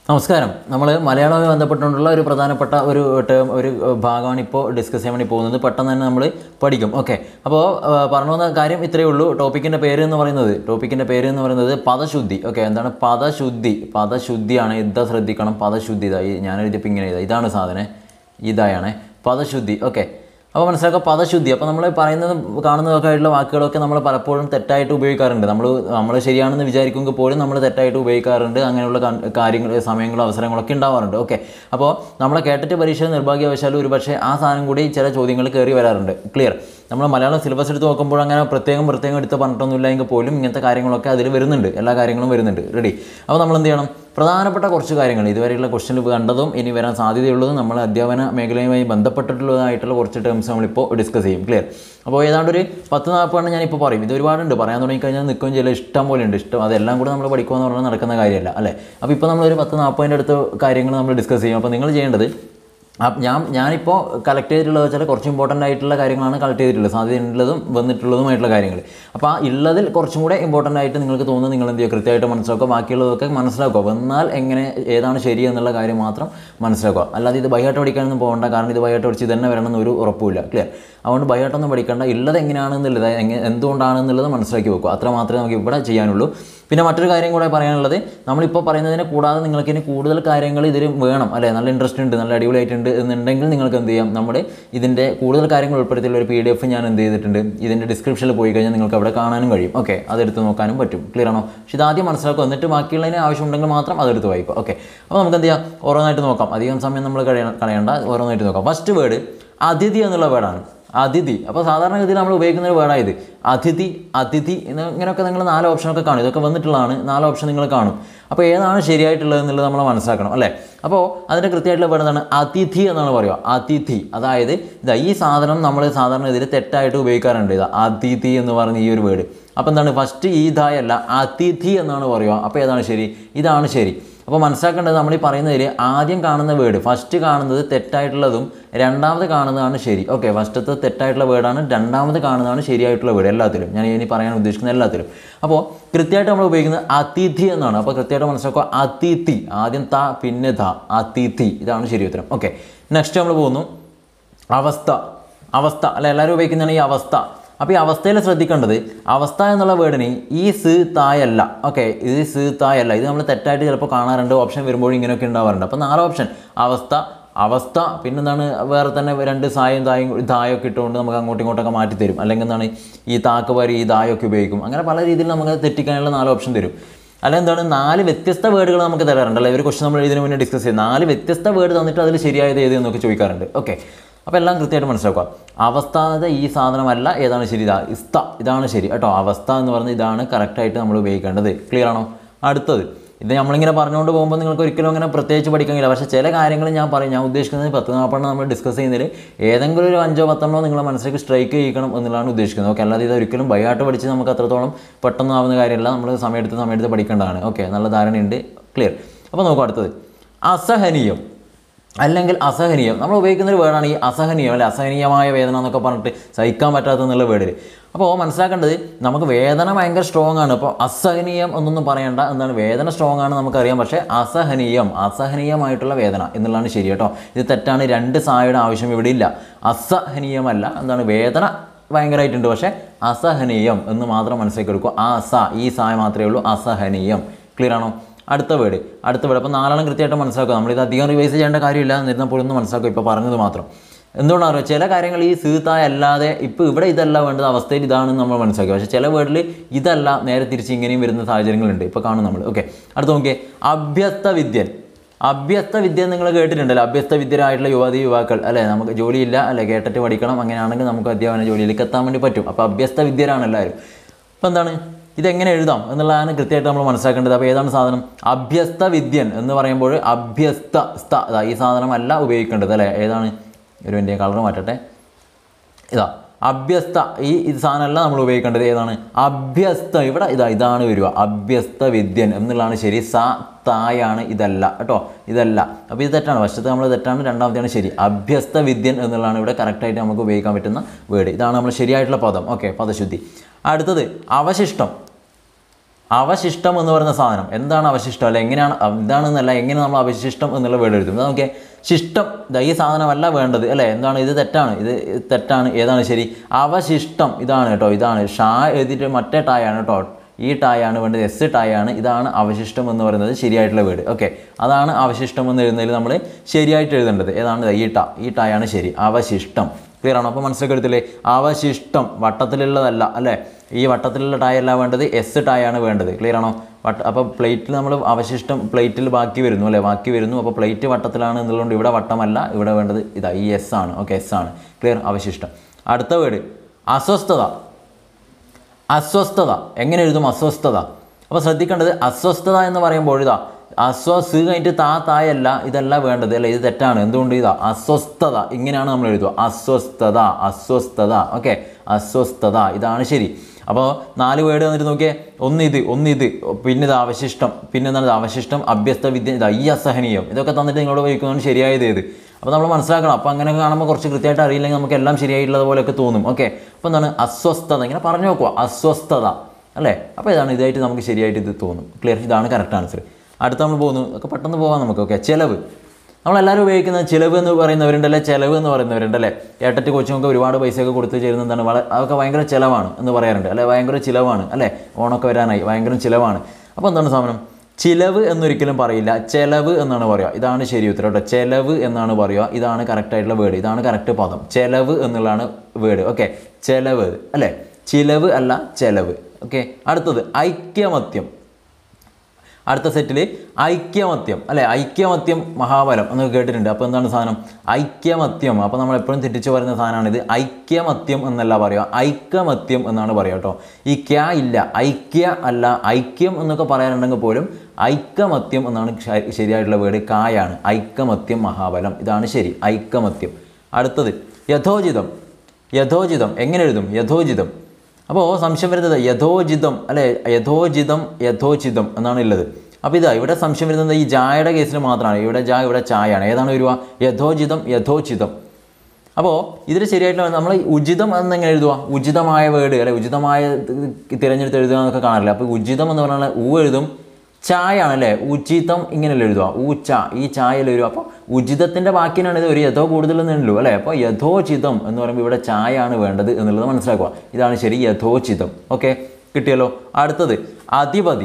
നമസ്കാരം നമ്മൾ മലയാളവുമായി ബന്ധപ്പെട്ടുകൊണ്ടുള്ള ഒരു പ്രധാനപ്പെട്ട ഒരു ടേം ഒരു ഭാഗമാണ് ഇപ്പോൾ ഡിസ്കസ് ചെയ്യാൻ വേണ്ടി പോകുന്നത് പെട്ടെന്ന് തന്നെ നമ്മൾ പഠിക്കും ഓക്കെ അപ്പോൾ പറഞ്ഞു വന്ന കാര്യം ഇത്രയേ ഉള്ളൂ ടോപ്പിക്കിൻ്റെ പേര് എന്ന് പറയുന്നത് ടോപ്പിക്കിൻ്റെ പേര് എന്ന് പറയുന്നത് പദശുദ്ധി ഓക്കെ എന്താണ് പദശുദ്ധി പദശുദ്ധിയാണ് ഇതാ ശ്രദ്ധിക്കണം പദശുദ്ധി ഇതാ ഈ ഞാൻ എഴുതിയപ്പോൾ ഇങ്ങനെ ഇതാ ഇതാണ് സാധനം ഇതായാണ് പദശുദ്ധി ഓക്കെ അപ്പോൾ മനസ്സിലാക്കുക പദശുദ്ധി അപ്പോൾ നമ്മൾ പറയുന്നതും കാണുന്നതൊക്കെ ആയിട്ടുള്ള വാക്കുകളൊക്കെ നമ്മൾ പലപ്പോഴും തെറ്റായിട്ട് ഉപയോഗിക്കാറുണ്ട് നമ്മൾ നമ്മൾ ശരിയാണെന്ന് വിചാരിക്കുമെങ്കിൽ പോലും നമ്മൾ തെറ്റായിട്ട് ഉപയോഗിക്കാറുണ്ട് അങ്ങനെയുള്ള കാ- കാര്യങ്ങൾ സമയങ്ങളും അവസരങ്ങളൊക്കെ ഉണ്ടാവാറുണ്ട് ഓക്കെ അപ്പോൾ നമ്മളെ കേട്ടിട്ട് പരീക്ഷ നിർഭാഗ്യവശാലും ഒരുപക്ഷെ ആ സാധനം കൂടി ചില ചോദ്യങ്ങൾ കയറി വരാറുണ്ട് ക്ലിയർ നമ്മൾ മലയാളം സിലബസ് എടുത്ത് നോക്കുമ്പോൾ അങ്ങനെ പ്രത്യേകം പ്രത്യേകം എടുത്ത് പറഞ്ഞിട്ടൊന്നുമില്ല എങ്കിൽ പോലും ഇങ്ങനത്തെ കാര്യങ്ങളൊക്കെ അതിൽ വരുന്നുണ്ട് എല്ലാ കാര്യങ്ങളും വരുന്നുണ്ട് റെഡി അപ്പോൾ നമ്മൾ എന്ത് ചെയ്യണം പ്രധാനപ്പെട്ട കുറച്ച് കാര്യങ്ങൾ ഇതുവരെയുള്ള ക്വസ്റ്റ്യൻ കണ്ടതും ഇനി വരാൻ സാധ്യതയുള്ളതും നമ്മൾ അധ്യാപന മേഖലയുമായി ബന്ധപ്പെട്ടിട്ടുള്ളതായിട്ടുള്ള കുറച്ച് ടേംസ് നമ്മളിപ്പോൾ ഡിസ്കസ് ചെയ്യും ക്ലിയർ അപ്പോൾ ഏതാണ്ട് ഒരു പത്ത് നാൽപ്പതെണ്ണം ഞാനിപ്പോൾ പറയും ഇത് ഒരുപാടുണ്ട് പറയാൻ തുടങ്ങിക്കഴിഞ്ഞാൽ നിൽക്കുകയും ചെയ്യില്ല ഇഷ്ടം പോലെ ഉണ്ട് ഇഷ്ടം അതെല്ലാം കൂടെ നമ്മൾ പഠിക്കുക എന്ന് പറഞ്ഞാൽ നടക്കുന്ന കാര്യമല്ല അല്ലേ അപ്പോൾ ഇപ്പോൾ നമ്മളൊരു പത്ത് നാൽപ്പതിൻ്റെ അടുത്ത് കാര്യങ്ങൾ നമ്മൾ ഡിസ്കസ് ചെയ്യും അപ്പോൾ നിങ്ങൾ ചെയ്യേണ്ടത് അപ്പ് ഞാൻ ഞാനിപ്പോൾ കളക്ട് ചെയ്തിട്ടുള്ളത് വെച്ചാൽ കുറച്ച് ഇമ്പോർട്ടൻ്റ് ആയിട്ടുള്ള കാര്യങ്ങളാണ് കളക്ട് ചെയ്തിട്ടുള്ളത് സാധ്യതയുള്ളതും വന്നിട്ടുള്ളതുമായിട്ടുള്ള കാര്യങ്ങൾ അപ്പോൾ ആ ഉള്ളതിൽ കുറച്ചും കൂടെ ഇമ്പോർട്ടൻ്റ് ആയിട്ട് നിങ്ങൾക്ക് തോന്നുന്നത് നിങ്ങൾ എന്ത് ചെയ്യുക കൃത്യമായിട്ട് മനസ്സിലാക്കുക ബാക്കിയുള്ളതൊക്കെ മനസ്സിലാക്കുക വന്നാൽ എങ്ങനെ ഏതാണ് ശരി എന്നുള്ള കാര്യം മാത്രം മനസ്സിലാക്കുക അല്ലാതെ ഇത് ബൈഹാട്ട് പഠിക്കാനൊന്നും പോകണ്ട കാരണം ഇത് ബൈഹാട്ട് പഠിച്ച് തന്നെ വരണം എന്നൊരു ഉറപ്പില്ല ക്ലിയർ അതുകൊണ്ട് ബൈഹാട്ടൊന്നും പഠിക്കേണ്ട ഉള്ളത് എങ്ങനെയാണെന്നുള്ളത് എങ്ങനെ എന്തുകൊണ്ടാണെന്നുള്ളത് മനസ്സിലാക്കി വെക്കുക അത്ര മാത്രമേ നമുക്ക് ഇവിടെ ചെയ്യാനുള്ളൂ പിന്നെ മറ്റൊരു കാര്യം കൂടെ പറയാനുള്ളത് നമ്മളിപ്പോൾ പറയുന്നതിനെ കൂടാതെ നിങ്ങൾക്ക് ഇനി കൂടുതൽ കാര്യങ്ങൾ ഇതിൽ വേണം അല്ലേ നല്ല ഇൻട്രസ്റ്റ് ഉണ്ട് നല്ല അടിപൊളിയായിട്ടുണ്ട് എന്നുണ്ടെങ്കിൽ നിങ്ങൾക്ക് എന്ത് ചെയ്യാം നമ്മുടെ ഇതിൻ്റെ കൂടുതൽ കാര്യങ്ങൾ ഉൾപ്പെടുത്തിയുള്ള ഒരു പി ഡി എഫ് ഞാൻ എന്ത് ചെയ്തിട്ടുണ്ട് ഇതിൻ്റെ ഡിസ്ക്രിപ്ഷനിൽ പോയി കഴിഞ്ഞാൽ നിങ്ങൾക്ക് അവിടെ കാണാനും കഴിയും ഓക്കെ അതെടുത്ത് നോക്കാനും പറ്റും ക്ലിയർ ആണോ പക്ഷേ ഇത് ആദ്യം മനസ്സിലാക്കുക എന്നിട്ട് ബാക്കിയുള്ളതിന് ആവശ്യമുണ്ടെങ്കിൽ മാത്രം അതെടുത്ത് വായിക്കുക ഓക്കെ അപ്പോൾ നമുക്ക് എന്ത് ചെയ്യാം ഓരോന്നായിട്ട് നോക്കാം അധികം സമയം നമ്മൾ കളയ- കളയണ്ട ഓരോന്നായിട്ട് നോക്കാം ഫസ്റ്റ് വേർഡ് അതിഥി എന്നുള്ള വേർഡാണ് അതിഥി അപ്പോൾ സാധാരണഗതിയിൽ നമ്മൾ ഉപയോഗിക്കുന്ന ഒരു വേർഡായത് അതിഥി അതിഥി എന്ന് ഇങ്ങനെയൊക്കെ നിങ്ങൾ നാല് ഓപ്ഷനൊക്കെ കാണും ഇതൊക്കെ വന്നിട്ടുള്ളതാണ് നാല് ഓപ്ഷൻ നിങ്ങൾ കാണും അപ്പോൾ ഏതാണ് ശരിയായിട്ടുള്ളത് എന്നുള്ളത് നമ്മൾ മനസ്സിലാക്കണം അല്ലേ അപ്പോൾ അതിൻ്റെ കൃത്യമായിട്ടുള്ള വേർഡ് എന്താണ് അതിഥി എന്നാണ് പറയുക അതിഥി അതായത് ഇതാ ഈ സാധനം നമ്മൾ സാധാരണ ഇതിൽ തെറ്റായിട്ട് ഉപയോഗിക്കാറുണ്ട് ഇതാ അതിഥി എന്ന് പറയുന്ന ഈ ഒരു വേർഡ് അപ്പോൾ എന്താണ് ഫസ്റ്റ് ഈ ഇതായല്ല അതിഥി എന്നാണ് പറയുക അപ്പോൾ ഏതാണ് ശരി ഇതാണ് ശരി അപ്പോൾ മനസ്സിലാക്കേണ്ടത് നമ്മൾ ഈ പറയുന്നതിൽ ആദ്യം കാണുന്ന വേർഡ് ഫസ്റ്റ് കാണുന്നത് തെറ്റായിട്ടുള്ളതും രണ്ടാമത് കാണുന്നതാണ് ശരി ഓക്കെ ഫസ്റ്റത്തെ തെറ്റായിട്ടുള്ള വേർഡാണ് രണ്ടാമത് കാണുന്നതാണ് ശരിയായിട്ടുള്ള വേർഡ് എല്ലാത്തിലും ഞാൻ ഇനി പറയാൻ ഉദ്ദേശിക്കുന്ന എല്ലാത്തിലും അപ്പോൾ കൃത്യമായിട്ട് നമ്മൾ ഉപയോഗിക്കുന്നത് അതിഥി എന്നാണ് അപ്പോൾ കൃത്യമായിട്ട് മനസ്സിലാക്കുക അതിഥി ആദ്യം ത പിന്നെ ധ അതിഥി ഇതാണ് ശരി ഉത്തരം ഓക്കെ നെക്സ്റ്റ് നമ്മൾ പോകുന്നു അവസ്ഥ അവസ്ഥ അല്ല എല്ലാവരും ഉപയോഗിക്കുന്നതാണ് ഈ അവസ്ഥ അപ്പോൾ ഈ അവസ്ഥയിൽ ശ്രദ്ധിക്കേണ്ടത് അവസ്ഥ എന്നുള്ള വേർഡിന് ഈ സ് തായല്ല ഓക്കെ ഇത് സ് തായല്ല ഇത് നമ്മൾ തെറ്റായിട്ട് ചിലപ്പോൾ കാണാറുണ്ട് ഓപ്ഷൻ വരുമ്പോൾ ഇങ്ങനെയൊക്കെ ഉണ്ടാവാറുണ്ട് അപ്പോൾ നാല് ഓപ്ഷൻ അവസ്ഥ അവസ്ഥ പിന്നെന്താണ് വേറെ തന്നെ രണ്ട് സായും തായും തായൊക്കെ ഇട്ടുകൊണ്ട് നമുക്ക് അങ്ങോട്ടും ഇങ്ങോട്ടൊക്കെ മാറ്റി തരും അല്ലെങ്കിൽ എന്താണ് ഈ താക്ക് വരി ഈ തായൊക്കെ ഉപയോഗിക്കും അങ്ങനെ പല രീതിയിൽ നമുക്ക് തെറ്റിക്കാനുള്ള നാല് ഓപ്ഷൻ തരും അല്ല എന്താണ് നാല് വ്യത്യസ്ത വേർഡുകൾ നമുക്ക് തരാറുണ്ട് അല്ലെ ഒരു ക്വസ്റ്റൻ നമ്മൾ ഇതിന് മുന്നേ ഡിസ്കസ് ചെയ്യും നാല് വ്യത്യസ്ത വേർഡ് തന്നിട്ട് അതിൽ ശരിയായത് ഏത് എന്നൊക്കെ ചോദിക്കാറുണ്ട് ഓക്കെ അപ്പോൾ എല്ലാം കൃത്യമായിട്ട് മനസ്സിലാക്കുക അവസ്ഥാത ഈ സാധനമല്ല ഏതാണ് ശരി ഇതാ ഇസ്ത ഇതാണ് ശരി കേട്ടോ അവസ്ഥ എന്ന് പറഞ്ഞാൽ ഇതാണ് കറക്റ്റായിട്ട് നമ്മൾ ഉപയോഗിക്കേണ്ടത് ക്ലിയർ ആണോ അടുത്തത് ഇത് നമ്മളിങ്ങനെ പറഞ്ഞുകൊണ്ട് പോകുമ്പോൾ നിങ്ങൾക്ക് ഒരിക്കലും അങ്ങനെ പ്രത്യേകിച്ച് പഠിക്കാൻ കഴിയില്ല പക്ഷേ ചില കാര്യങ്ങൾ ഞാൻ പറയും ഞാൻ ഉദ്ദേശിക്കുന്നത് പത്ത് നാൽപ്പെണ്ണം നമ്മൾ ഡിസ്കസ് ചെയ്യുന്നതിൽ ഏതെങ്കിലും ഒരു അഞ്ചോ പത്തെണ്ണോ നിങ്ങളെ മനസ്സിലേക്ക് സ്ട്രൈക്ക് ചെയ്യിക്കണം എന്നുള്ളതാണ് ഉദ്ദേശിക്കുന്നത് ഓക്കെ അല്ലാതെ ഇത് ഒരിക്കലും ബൈഹാട്ട് പഠിച്ച് നമുക്ക് അത്രത്തോളം പെട്ടെന്ന് ആവുന്ന കാര്യമല്ല നമ്മൾ സമയമെടുത്ത് സമയമെടുത്ത് പഠിക്കേണ്ടതാണ് ഓക്കെ നല്ല ധാരണയുണ്ട് ക്ലിയർ അപ്പോൾ നോക്കാം അടുത്തത് അസഹനീയം അല്ലെങ്കിൽ അസഹനീയം നമ്മൾ ഉപയോഗിക്കുന്ന ഒരു വേർഡാണ് ഈ അസഹനീയം അല്ലെ അസഹനീയമായ വേദന എന്നൊക്കെ പറഞ്ഞിട്ട് സഹിക്കാൻ പറ്റാത്ത എന്നുള്ള വേർഡിൽ അപ്പോൾ മനസ്സിലാക്കേണ്ടത് നമുക്ക് വേദന ഭയങ്കര സ്ട്രോങ് ആണ് അപ്പോൾ അസഹനീയം എന്നൊന്നും പറയണ്ട എന്താണ് വേദന സ്ട്രോങ് ആണ് നമുക്കറിയാം പക്ഷേ അസഹനീയം അസഹനീയമായിട്ടുള്ള വേദന എന്നുള്ളതാണ് ശരി കേട്ടോ ഇത് തെറ്റാണ് രണ്ട് സായുടെ ആവശ്യം ഇവിടെ ഇല്ല അസഹനീയമല്ല എന്താണ് വേദന ഭയങ്കരമായിട്ടുണ്ട് പക്ഷേ അസഹനീയം എന്ന് മാത്രം മനസ്സിലാക്കി എടുക്കുക ആ സ ഈ സായ മാത്രമേ ഉള്ളൂ അസഹനീയം ക്ലിയർ ആണോ അടുത്ത വേർഡ് അടുത്ത വേർഡ് അപ്പോൾ നാലെണ്ണം കൃത്യമായിട്ട് മനസ്സിലാക്കുക നമ്മളിത് അധികം റിവൈസ് ചെയ്യേണ്ട കാര്യമില്ല എന്നിരുന്നപ്പോൾ ഒന്ന് മനസ്സിലാക്കുക ഇപ്പോൾ പറഞ്ഞത് മാത്രം എന്തുകൊണ്ടാണ് അറിയുക ചില കാര്യങ്ങൾ ഈ സീതായ അല്ലാതെ ഇപ്പോൾ ഇവിടെ ഇതല്ല വേണ്ടത് അവസ്ഥയിൽ ഇതാണെന്ന് നമ്മൾ മനസ്സിലാക്കി പക്ഷേ ചില വേർഡിൽ ഇതല്ല നേരെ തിരിച്ച് ഇങ്ങനെയും വരുന്ന സാഹചര്യങ്ങളുണ്ട് ഇപ്പോൾ കാണും നമ്മൾ ഓക്കെ അടുത്ത നോക്കിയേ അഭ്യസ്ത വിദ്യൻ അഭ്യസ്ത വിദ്യ നിങ്ങൾ കേട്ടിട്ടുണ്ടല്ലോ അഭ്യസ്ത വിദ്യരായിട്ടുള്ള യുവതി യുവാക്കൾ അല്ലേ നമുക്ക് ജോലിയില്ല അല്ലെ കേട്ടിട്ട് പഠിക്കണം അങ്ങനെയാണെങ്കിൽ നമുക്ക് അധ്യാപന ജോലിയിലേക്ക് എത്താൻ വേണ്ടി പറ്റും അപ്പോൾ അഭ്യസ്ത വിദ്യരാണ് എല്ലാവരും അപ്പോൾ എന്താണ് ഇതെങ്ങനെ എഴുതാം എന്നുള്ളതാണ് കൃത്യമായിട്ട് നമ്മൾ മനസ്സിലാക്കേണ്ടത് അപ്പോൾ ഏതാണ് സാധനം അഭ്യസ്ത വിദ്യൻ എന്ന് പറയുമ്പോൾ അഭ്യസ്ത സ്ത ഇതാ ഈ സാധനം അല്ല ഉപയോഗിക്കേണ്ടത് അല്ലേ ഏതാണ് ഒരു എൻ്റെ കളർ മാറ്റട്ടെ ഇതാ അഭ്യസ്ത ഈ ഇത് സാധനമല്ല നമ്മൾ ഉപയോഗിക്കേണ്ടത് ഏതാണ് അഭ്യസ്ത ഇവിടെ ഇതാ ഇതാണ് വരിക അഭ്യസ്ത വിദ്യൻ എന്നുള്ളതാണ് ശരി സ തായാണ് ഇതല്ല കേട്ടോ ഇതല്ല അപ്പോൾ ഇത് തെറ്റാണ് ഫസ്റ്റത്തെ നമ്മൾ തെറ്റാണ് രണ്ടാമത്തെയാണ് ശരി അഭ്യസ്ത വിദ്യൻ എന്നുള്ളതാണ് ഇവിടെ കറക്റ്റായിട്ട് നമുക്ക് ഉപയോഗിക്കാൻ പറ്റുന്ന വേർഡ് ഇതാണ് നമ്മൾ ശരിയായിട്ടുള്ള പദം ഓക്കെ പദശുദ്ധി അടുത്തത് അവശിഷ്ടം അവശിഷ്ടം എന്ന് പറയുന്ന സാധനം എന്താണ് അവശിഷ്ടം അല്ല എങ്ങനെയാണ് എന്താണെന്നല്ല എങ്ങനെ നമ്മൾ അവശിഷ്ടം എന്നുള്ള വേർഡ് എഴുതും ഇത് നമുക്ക് ശിഷ്ടം ദാ ഈ സാധനമല്ല വേണ്ടത് അല്ലേ എന്താണ് ഇത് തെറ്റാണ് ഇത് തെറ്റാണ് ഏതാണ് ശരി അവശിഷ്ടം ഇതാണ് കേട്ടോ ഇതാണ് ഷാ എഴുതിയിട്ട് മറ്റേ ടായാണ് കേട്ടോ ഈ ടായാണ് വേണ്ടത് എസ് ടായാണ് ഇതാണ് അവശിഷ്ടം എന്ന് പറയുന്നത് ശരിയായിട്ടുള്ള വേർഡ് ഓക്കെ അതാണ് അവശിഷ്ടം എന്ന് എഴുതുന്നതിൽ നമ്മൾ ശരിയായിട്ട് എഴുതേണ്ടത് ഏതാണ് ദാ ഈ ടാ ഈ ടായാണ് ശരി അവശിഷ്ടം ക്ലിയർ ആണോ അപ്പോൾ മനസ്സിലാക്കി എടുത്തില്ലേ അവശിഷ്ടം വട്ടത്തിലുള്ളതല്ല അല്ലേ ഈ വട്ടത്തിലുള്ള ടായ അല്ല വേണ്ടത് എസ് ടായാണ് വേണ്ടത് ക്ലിയർ ആണോ വട്ട അപ്പോൾ പ്ലേറ്റിൽ നമ്മൾ അവശിഷ്ടം പ്ലേറ്റിൽ ബാക്കി വരുന്നു അല്ലേ ബാക്കി വരുന്നു അപ്പോൾ പ്ലേറ്റ് വട്ടത്തിലാണ് എന്നുള്ളതുകൊണ്ട് ഇവിടെ വട്ടമല്ല ഇവിടെ വേണ്ടത് ഇതാ ഈ എസ് ആണ് ഓക്കെ എസ് ആണ് ക്ലിയർ അവശിഷ്ടം അടുത്ത വേർഡ് അസ്വസ്ഥത അസ്വസ്ഥത എങ്ങനെ എഴുതും അസ്വസ്ഥത അപ്പോൾ ശ്രദ്ധിക്കേണ്ടത് അസ്വസ്ഥത എന്ന് പറയുമ്പോൾ ഇതാ അസ്വസ് കഴിഞ്ഞിട്ട് താ തായല്ല ഇതല്ല വേണ്ടത് അല്ല ഇത് തെറ്റാണ് എന്തുകൊണ്ട് ഇതാ അസ്വസ്ഥത ഇങ്ങനെയാണ് നമ്മൾ എഴുതുക അസ്വസ്ഥത അസ്വസ്ഥത ഓക്കെ അസ്വസ്ഥത ഇതാണ് ശരി അപ്പോൾ നാല് വേർഡ് വന്നിട്ട് നോക്കിയേ ഒന്ന് ഇത് ഒന്ന് ഇത് പിന്നെ ഇത് അവശിഷ്ടം പിന്നെ എന്താണ് ഇത് അവശിഷ്ടം അഭ്യസ്ത വിദ്യ ഇതാ ഈ അസഹനീയം ഇതൊക്കെ തന്നിട്ട് നിങ്ങളോട് വയ്ക്കുന്നതാണ് ശരിയായത് ഏത് അപ്പോൾ നമ്മൾ മനസ്സിലാക്കണം അപ്പോൾ അങ്ങനെ കാണുമ്പോൾ കുറച്ച് കൃത്യമായിട്ട് അറിയില്ലെങ്കിൽ നമുക്ക് എല്ലാം ശരിയായിട്ടുള്ളത് പോലെയൊക്കെ തോന്നും ഓക്കെ അപ്പോൾ എന്താണ് അസ്വസ്ഥത ഇങ്ങനെ പറഞ്ഞു നോക്കുക അസ്വസ്ഥത അല്ലേ അപ്പോൾ ഇതാണ് ഇതായിട്ട് നമുക്ക് ശരിയായിട്ട് ഇത് തോന്നും ക്ലിയർ ഇതാണ് കറക്റ്റ് ആൻസർ അടുത്ത നമ്മൾ പോകുന്നു ഒക്കെ പെട്ടെന്ന് പോകാം നമുക്ക് ഓക്കെ ചിലവ് നമ്മളെല്ലാവരും ഉപയോഗിക്കുന്ന ചിലവ് എന്ന് പറയുന്നവരുണ്ടല്ലേ ചിലവ് എന്ന് പറയുന്നവരുണ്ടല്ലേ ഏട്ടറ്റ് കൊച്ചുങ്ങൾക്ക് ഒരുപാട് പൈസയൊക്കെ കൊടുത്ത് ചേരുന്ന എന്താണ് വളരെ അതൊക്കെ ഭയങ്കര ചിലവാണ് എന്ന് പറയാറുണ്ട് അല്ലെ ഭയങ്കര ചിലവാണ് അല്ലേ ഓണമൊക്കെ വരാനായി ഭയങ്കര ചിലവാണ് അപ്പോൾ എന്താണ് സാധനം ചിലവ് എന്നൊരിക്കലും പറയില്ല ചെലവ് എന്നാണ് പറയുക ഇതാണ് ശരി ഉത്തരം കേട്ടോ ചെലവ് എന്നാണ് പറയുക ഇതാണ് കറക്റ്റ് ആയിട്ടുള്ള വേർഡ് ഇതാണ് കറക്റ്റ് പദം ചെലവ് എന്നുള്ളതാണ് വേർഡ് ഓക്കെ ചെലവ് അല്ലേ ചിലവ് അല്ല ചെലവ് ഓക്കെ അടുത്തത് ഐക്യമത്യം അടുത്ത സെറ്റിൽ ഐക്യമത്യം അല്ലേ ഐക്യമത്യം മഹാബലം എന്നൊക്കെ കേട്ടിട്ടുണ്ട് അപ്പോൾ എന്താണ് സാധനം ഐക്യമത്യം അപ്പോൾ നമ്മൾ എപ്പോഴും തെറ്റിച്ച് പറയുന്ന സാധനമാണിത് ഐക്യമത്യം എന്നല്ല പറയുക ഐക്യമത്യം എന്നാണ് പറയുക കേട്ടോ ഈ ക്യാ ഇല്ല ഐക്യ അല്ല ഐക്യം എന്നൊക്കെ പറയാനുണ്ടെങ്കിൽ പോലും ഐക്യമത്യം എന്നാണ് ശ- ശരിയായിട്ടുള്ള വേർഡ് കായാണ് ഐക്യമത്യം മഹാബലം ഇതാണ് ശരി ഐക്യമത്യം അടുത്തത് യഥോചിതം യഥോചിതം എങ്ങനെ എഴുതും യഥോചിതം അപ്പോൾ സംശയം വരുന്നത് യഥോചിതം അല്ലെ യഥോചിതം യഥോചിതം എന്നാണ് ഉള്ളത് അപ്പോൾ ഇതാ ഇവിടെ സംശയം വരുന്നത് ഈ ജായയുടെ കേസിൽ മാത്രമാണ് ഇവിടെ ജാ ഇവിടെ ചായയാണ് ഏതാണ് വരിക യഥോചിതം യഥോചിതം അപ്പോൾ ഇതിൽ ശരിയായിട്ട് നമ്മൾ ഉചിതം എന്നെങ്ങനെ എഴുതുക ഉചിതമായ വേർഡ് അല്ലെ ഉചിതമായ ഇത് തിരഞ്ഞെടുത്ത് എഴുതുക എന്നൊക്കെ കാണാറില്ല അപ്പോൾ ഉചിതം എന്ന് പറഞ്ഞാൽ ഊ എഴുതും ചായ ആണല്ലേ ഉചിതം ഇങ്ങനെയല്ലേ എഴുതുക ഊച്ച ഈ ചായയിൽ വരും അപ്പോൾ ഉചിതത്തിൻ്റെ ബാക്കിനാണ് ഇത് ഒരു യഥോ കൂടുതലെന്നേ ഉള്ളൂ അല്ലേ അപ്പോൾ യഥോചിതം എന്ന് പറയുമ്പോൾ ഇവിടെ ചായ ആണ് വേണ്ടത് എന്നുള്ളത് മനസ്സിലാക്കുക ഇതാണ് ശരി യഥോചിതം ഓക്കെ കിട്ടിയല്ലോ അടുത്തത് അധിപതി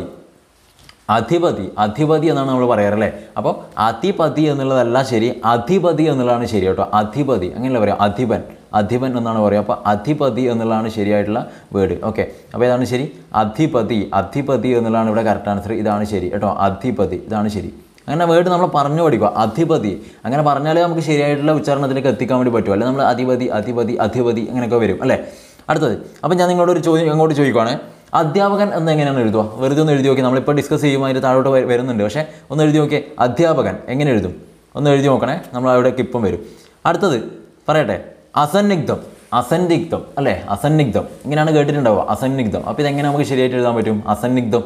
അധിപതി അധിപതി എന്നാണ് നമ്മൾ പറയാറല്ലേ അപ്പോൾ അധിപതി എന്നുള്ളതല്ല ശരി അധിപതി എന്നുള്ളതാണ് ശരി കേട്ടോ അധിപതി അങ്ങനെയല്ല പറയാം അധിപൻ അധിപൻ എന്നാണ് പറയുക അപ്പോൾ അധിപതി എന്നുള്ളതാണ് ശരിയായിട്ടുള്ള വേർഡ് ഓക്കെ അപ്പോൾ ഇതാണ് ശരി അധിപതി അധിപതി എന്നുള്ളതാണ് ഇവിടെ കറക്റ്റ് ആൻസർ ഇതാണ് ശരി കേട്ടോ അധിപതി ഇതാണ് ശരി അങ്ങനെ വേർഡ് നമ്മൾ പറഞ്ഞു പഠിക്കുക അധിപതി അങ്ങനെ പറഞ്ഞാലേ നമുക്ക് ശരിയായിട്ടുള്ള ഉച്ചാരണത്തിലേക്ക് എത്തിക്കാൻ വേണ്ടി പറ്റും അല്ലെ നമ്മൾ അധിപതി അധിപതി അധിപതി അങ്ങനെയൊക്കെ വരും അല്ലേ അടുത്തത് അപ്പോൾ ഞാൻ നിങ്ങളോട് ഒരു ചോദ്യം അങ്ങോട്ട് ചോദിക്കുവാണ് അധ്യാപകൻ എന്ന് എങ്ങനെയാണ് എഴുതുക വെറുതെ ഒന്ന് എഴുതി നോക്കി നമ്മളിപ്പോൾ ഡിസ്കസ് ചെയ്യുമ്പോൾ അതിൻ്റെ താഴോട്ട് വ- വരുന്നുണ്ട് പക്ഷേ ഒന്ന് എഴുതി നോക്കിയേ അധ്യാപകൻ എങ്ങനെ എഴുതും ഒന്ന് എഴുതി നോക്കണേ നമ്മൾ അവിടേക്ക് ഇപ്പം വരും അടുത്തത് പറയട്ടെ അസന്നിഗ്ധം അസന്നിഗ്ധം അല്ലേ അസന്നിഗ്ധം ഇങ്ങനെയാണ് കേട്ടിട്ടുണ്ടാവുക അസന്നിഗ്ധം അപ്പോൾ ഇതെങ്ങനെ നമുക്ക് ശരിയായിട്ട് എഴുതാൻ പറ്റും അസന്നിഗ്ധം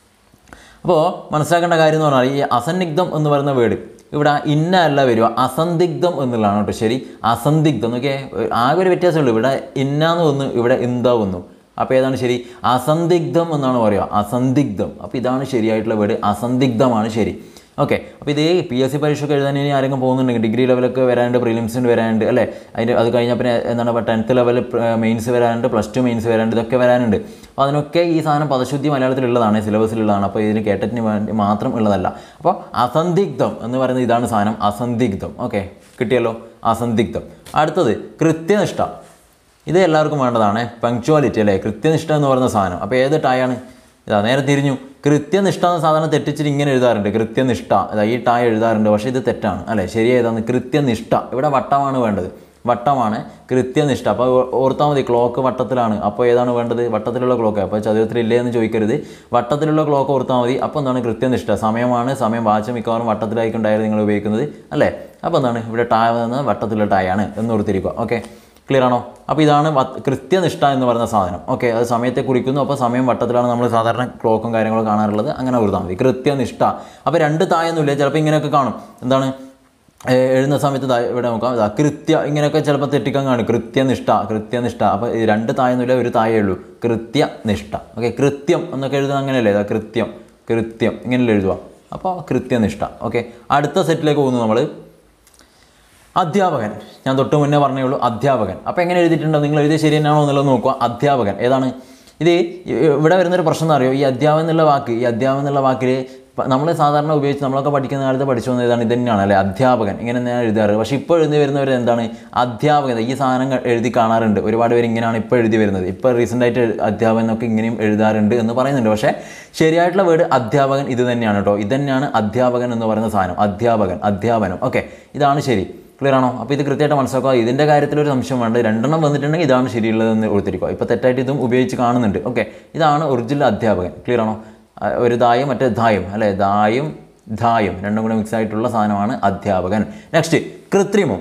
അപ്പോൾ മനസ്സിലാക്കേണ്ട കാര്യം എന്ന് പറഞ്ഞാൽ ഈ അസന്നിഗ്ധം എന്ന് പറയുന്ന വേർഡ് ഇവിടെ ഇന്ന അല്ല വരിക അസന്ദിഗ്ധം എന്നുള്ളതാണ് കേട്ടോ ശരി അസന്ദിഗ്ധം എന്നൊക്കെ ആകെ ഒരു വ്യത്യാസമുള്ളൂ ഇവിടെ ഇന്നാന്ന് വന്നു ഇവിടെ ഇന്ത വന്നു അപ്പോൾ ഏതാണ് ശരി അസന്ദിഗ്ധം എന്നാണ് പറയുക അസന്ദിഗ്ധം അപ്പോൾ ഇതാണ് ശരിയായിട്ടുള്ള വേർഡ് അസന്ദിഗ്ധമാണ് ശരി ഓക്കെ അപ്പോൾ ഇത് പി എസ് സി പരീക്ഷയ്ക്ക് എഴുതാൻ ഇനി ആരെങ്കിലും പോകുന്നുണ്ടെങ്കിൽ ഡിഗ്രി ലെവലൊക്കെ വരാനുണ്ട് പ്രിലിംസിന് വരാനുണ്ട് അല്ലേ അതിൻ്റെ അത് കഴിഞ്ഞാൽ പിന്നെ എന്താണ് ഇപ്പോൾ ടെൻത്ത് ലെവൽ മെയിൻസ് വരാനുണ്ട് പ്ലസ് ടു മെയിൻസ് വരാനുണ്ട് ഇതൊക്കെ വരാനുണ്ട് അപ്പോൾ അതിനൊക്കെ ഈ സാധനം പദശുദ്ധി മലയാളത്തിലുള്ളതാണ് സിലബസിലുള്ളതാണ് അപ്പോൾ ഇതിന് കേട്ടറ്റിന് വേണ്ടി മാത്രം ഉള്ളതല്ല അപ്പോൾ അസന്ദിഗ്ധം എന്ന് പറയുന്നത് ഇതാണ് സാധനം അസന്ദിഗ്ധം ഓക്കെ കിട്ടിയല്ലോ അസന്ദിഗ്ധം അടുത്തത് കൃത്യനിഷ്ഠ ഇത് എല്ലാവർക്കും വേണ്ടതാണ് പങ്ക്ച്വാലിറ്റി അല്ലേ കൃത്യനിഷ്ഠ എന്ന് പറയുന്ന സാധനം അപ്പോൾ ഏത് ടായാണ് ഇതാ നേരെ തിരിഞ്ഞു കൃത്യനിഷ്ഠ എന്ന സാധനം തെറ്റിച്ചിട്ട് ഇങ്ങനെ എഴുതാറുണ്ട് കൃത്യനിഷ്ഠ ഇതാ ഈ ടായ എഴുതാറുണ്ട് പക്ഷേ ഇത് തെറ്റാണ് അല്ലേ ശരി ഏതാണ് കൃത്യനിഷ്ഠ ഇവിടെ വട്ടമാണ് വേണ്ടത് വട്ടമാണ് കൃത്യനിഷ്ഠ അപ്പോൾ ഓർത്താൽ മതി ക്ലോക്ക് വട്ടത്തിലാണ് അപ്പോൾ ഏതാണ് വേണ്ടത് വട്ടത്തിലുള്ള ക്ലോക്ക് അപ്പോൾ ചതുരത്തിലില്ലേ എന്ന് ചോദിക്കരുത് വട്ടത്തിലുള്ള ക്ലോക്ക് ഓർത്താൽ മതി അപ്പോൾ എന്താണ് കൃത്യനിഷ്ഠ സമയമാണ് സമയം വാച്ച് മിക്കവാറും വട്ടത്തിലായിരിക്കും ഡയറി നിങ്ങൾ ഉപയോഗിക്കുന്നത് അല്ലേ അപ്പോൾ എന്താണ് ഇവിടെ ടായ എന്നത് വട്ടത്തിലുള്ള ടായാണ് എന്ന് ഓർത്തിരിക്കുക ഓക്കെ ക്ലിയർ ആണോ അപ്പോൾ ഇതാണ് വ- കൃത്യനിഷ്ഠ എന്ന് പറയുന്ന സാധനം ഓക്കെ അത് സമയത്തെ കുറിക്കുന്നു അപ്പോൾ സമയം വട്ടത്തിലാണ് നമ്മൾ സാധാരണ ക്ലോക്കും കാര്യങ്ങളും കാണാറുള്ളത് അങ്ങനെ ഓർത്താൽ മതി കൃത്യനിഷ്ഠ അപ്പോൾ രണ്ട് തായൊന്നുമില്ല ചിലപ്പോൾ ഇങ്ങനെയൊക്കെ കാണും എന്താണ് ഏ, എഴുതുന്ന സമയത്ത് ദാ ഇവിടെ നോക്കാം ദാ കൃത്യ ഇങ്ങനെയൊക്കെ ചിലപ്പോൾ തെറ്റിക്കാൻ കാണും കൃത്യനിഷ്ഠ കൃത്യനിഷ്ഠ അപ്പോൾ ഈ രണ്ട് തായൊന്നുമില്ല ഒരു തായേ ഉള്ളൂ കൃത്യനിഷ്ഠ ഓക്കെ കൃത്യം എന്നൊക്കെ എഴുതുന്നത് അങ്ങനെയല്ലേ ഇതാ കൃത്യം കൃത്യം ഇങ്ങനെയല്ലേ എഴുതുക അപ്പോൾ കൃത്യനിഷ്ഠ ഓക്കെ അടുത്ത സെറ്റിലേക്ക് പോകുന്നു നമ്മൾ അധ്യാപകൻ ഞാൻ തൊട്ട് മുന്നേ പറഞ്ഞേ ഉള്ളൂ അധ്യാപകൻ അപ്പോൾ എങ്ങനെ എഴുതിയിട്ടുണ്ടോ നിങ്ങൾ എഴുതിയ ശരി തന്നെയാണോ എന്നുള്ളത് നോക്കുക അധ്യാപകൻ ഏതാണ് ഇത് ഇവിടെ വരുന്നൊരു പ്രശ്നം എന്താ അറിയോ ഈ അധ്യാപകൻ എന്നുള്ള വാക്ക് ഈ അധ്യാപകൻ എന്നുള്ള വാക്കിൽ നമ്മൾ സാധാരണ ഉപയോഗിച്ച് നമ്മളൊക്കെ പഠിക്കുന്ന കാലത്ത് പഠിച്ചു വന്നത് ഇതാണ് ഇത് തന്നെയാണ് അല്ലേ അധ്യാപകൻ ഇങ്ങനെ തന്നെയാണ് എഴുതാറ് പക്ഷേ ഇപ്പോൾ എഴുതി വരുന്നവർ എന്താണ് അധ്യാപകൻ ഈ സാധനം ക- എഴുതി കാണാറുണ്ട് ഒരുപാട് പേര് ഇങ്ങനെയാണ് ഇപ്പോൾ എഴുതി വരുന്നത് ഇപ്പോൾ റീസെൻ്റ് ആയിട്ട് അധ്യാപകൻ എന്നൊക്കെ ഇങ്ങനെയും എഴുതാറുണ്ട് എന്ന് പറയുന്നുണ്ട് പക്ഷേ ശരിയായിട്ടുള്ള വേർഡ് അധ്യാപകൻ ഇത് തന്നെയാണ് കേട്ടോ ഇത് തന്നെയാണ് അധ്യാപകൻ എന്ന് പറയുന്ന സാധനം അധ്യാപകൻ അധ്യാപനം ഓക്കെ ഇതാണ് ശരി ക്ലിയർ ആണോ അപ്പോൾ ഇത് കൃത്യമായിട്ട് മനസ്സിലാക്കുക ഇതിൻ്റെ കാര്യത്തിൽ ഒരു സംശയം വേണ്ട രണ്ടെണ്ണം വന്നിട്ടുണ്ടെങ്കിൽ ഇതാണ് ശരിയുള്ളതെന്ന് ഓർത്തിരിക്കുക ഇപ്പോൾ തെറ്റായിട്ട് ഇതും ഉപയോഗിച്ച് കാണുന്നുണ്ട് ഓക്കെ ഇതാണ് ഒറിജിനൽ അധ്യാപകൻ ക്ലിയർ ആണോ ആ, ഒരു ദായും മറ്റേ ധായും അല്ലേ ദായും ധായും രണ്ടും കൂടെ മിക്സ് ആയിട്ടുള്ള സാധനമാണ് അധ്യാപകൻ നെക്സ്റ്റ് കൃത്രിമം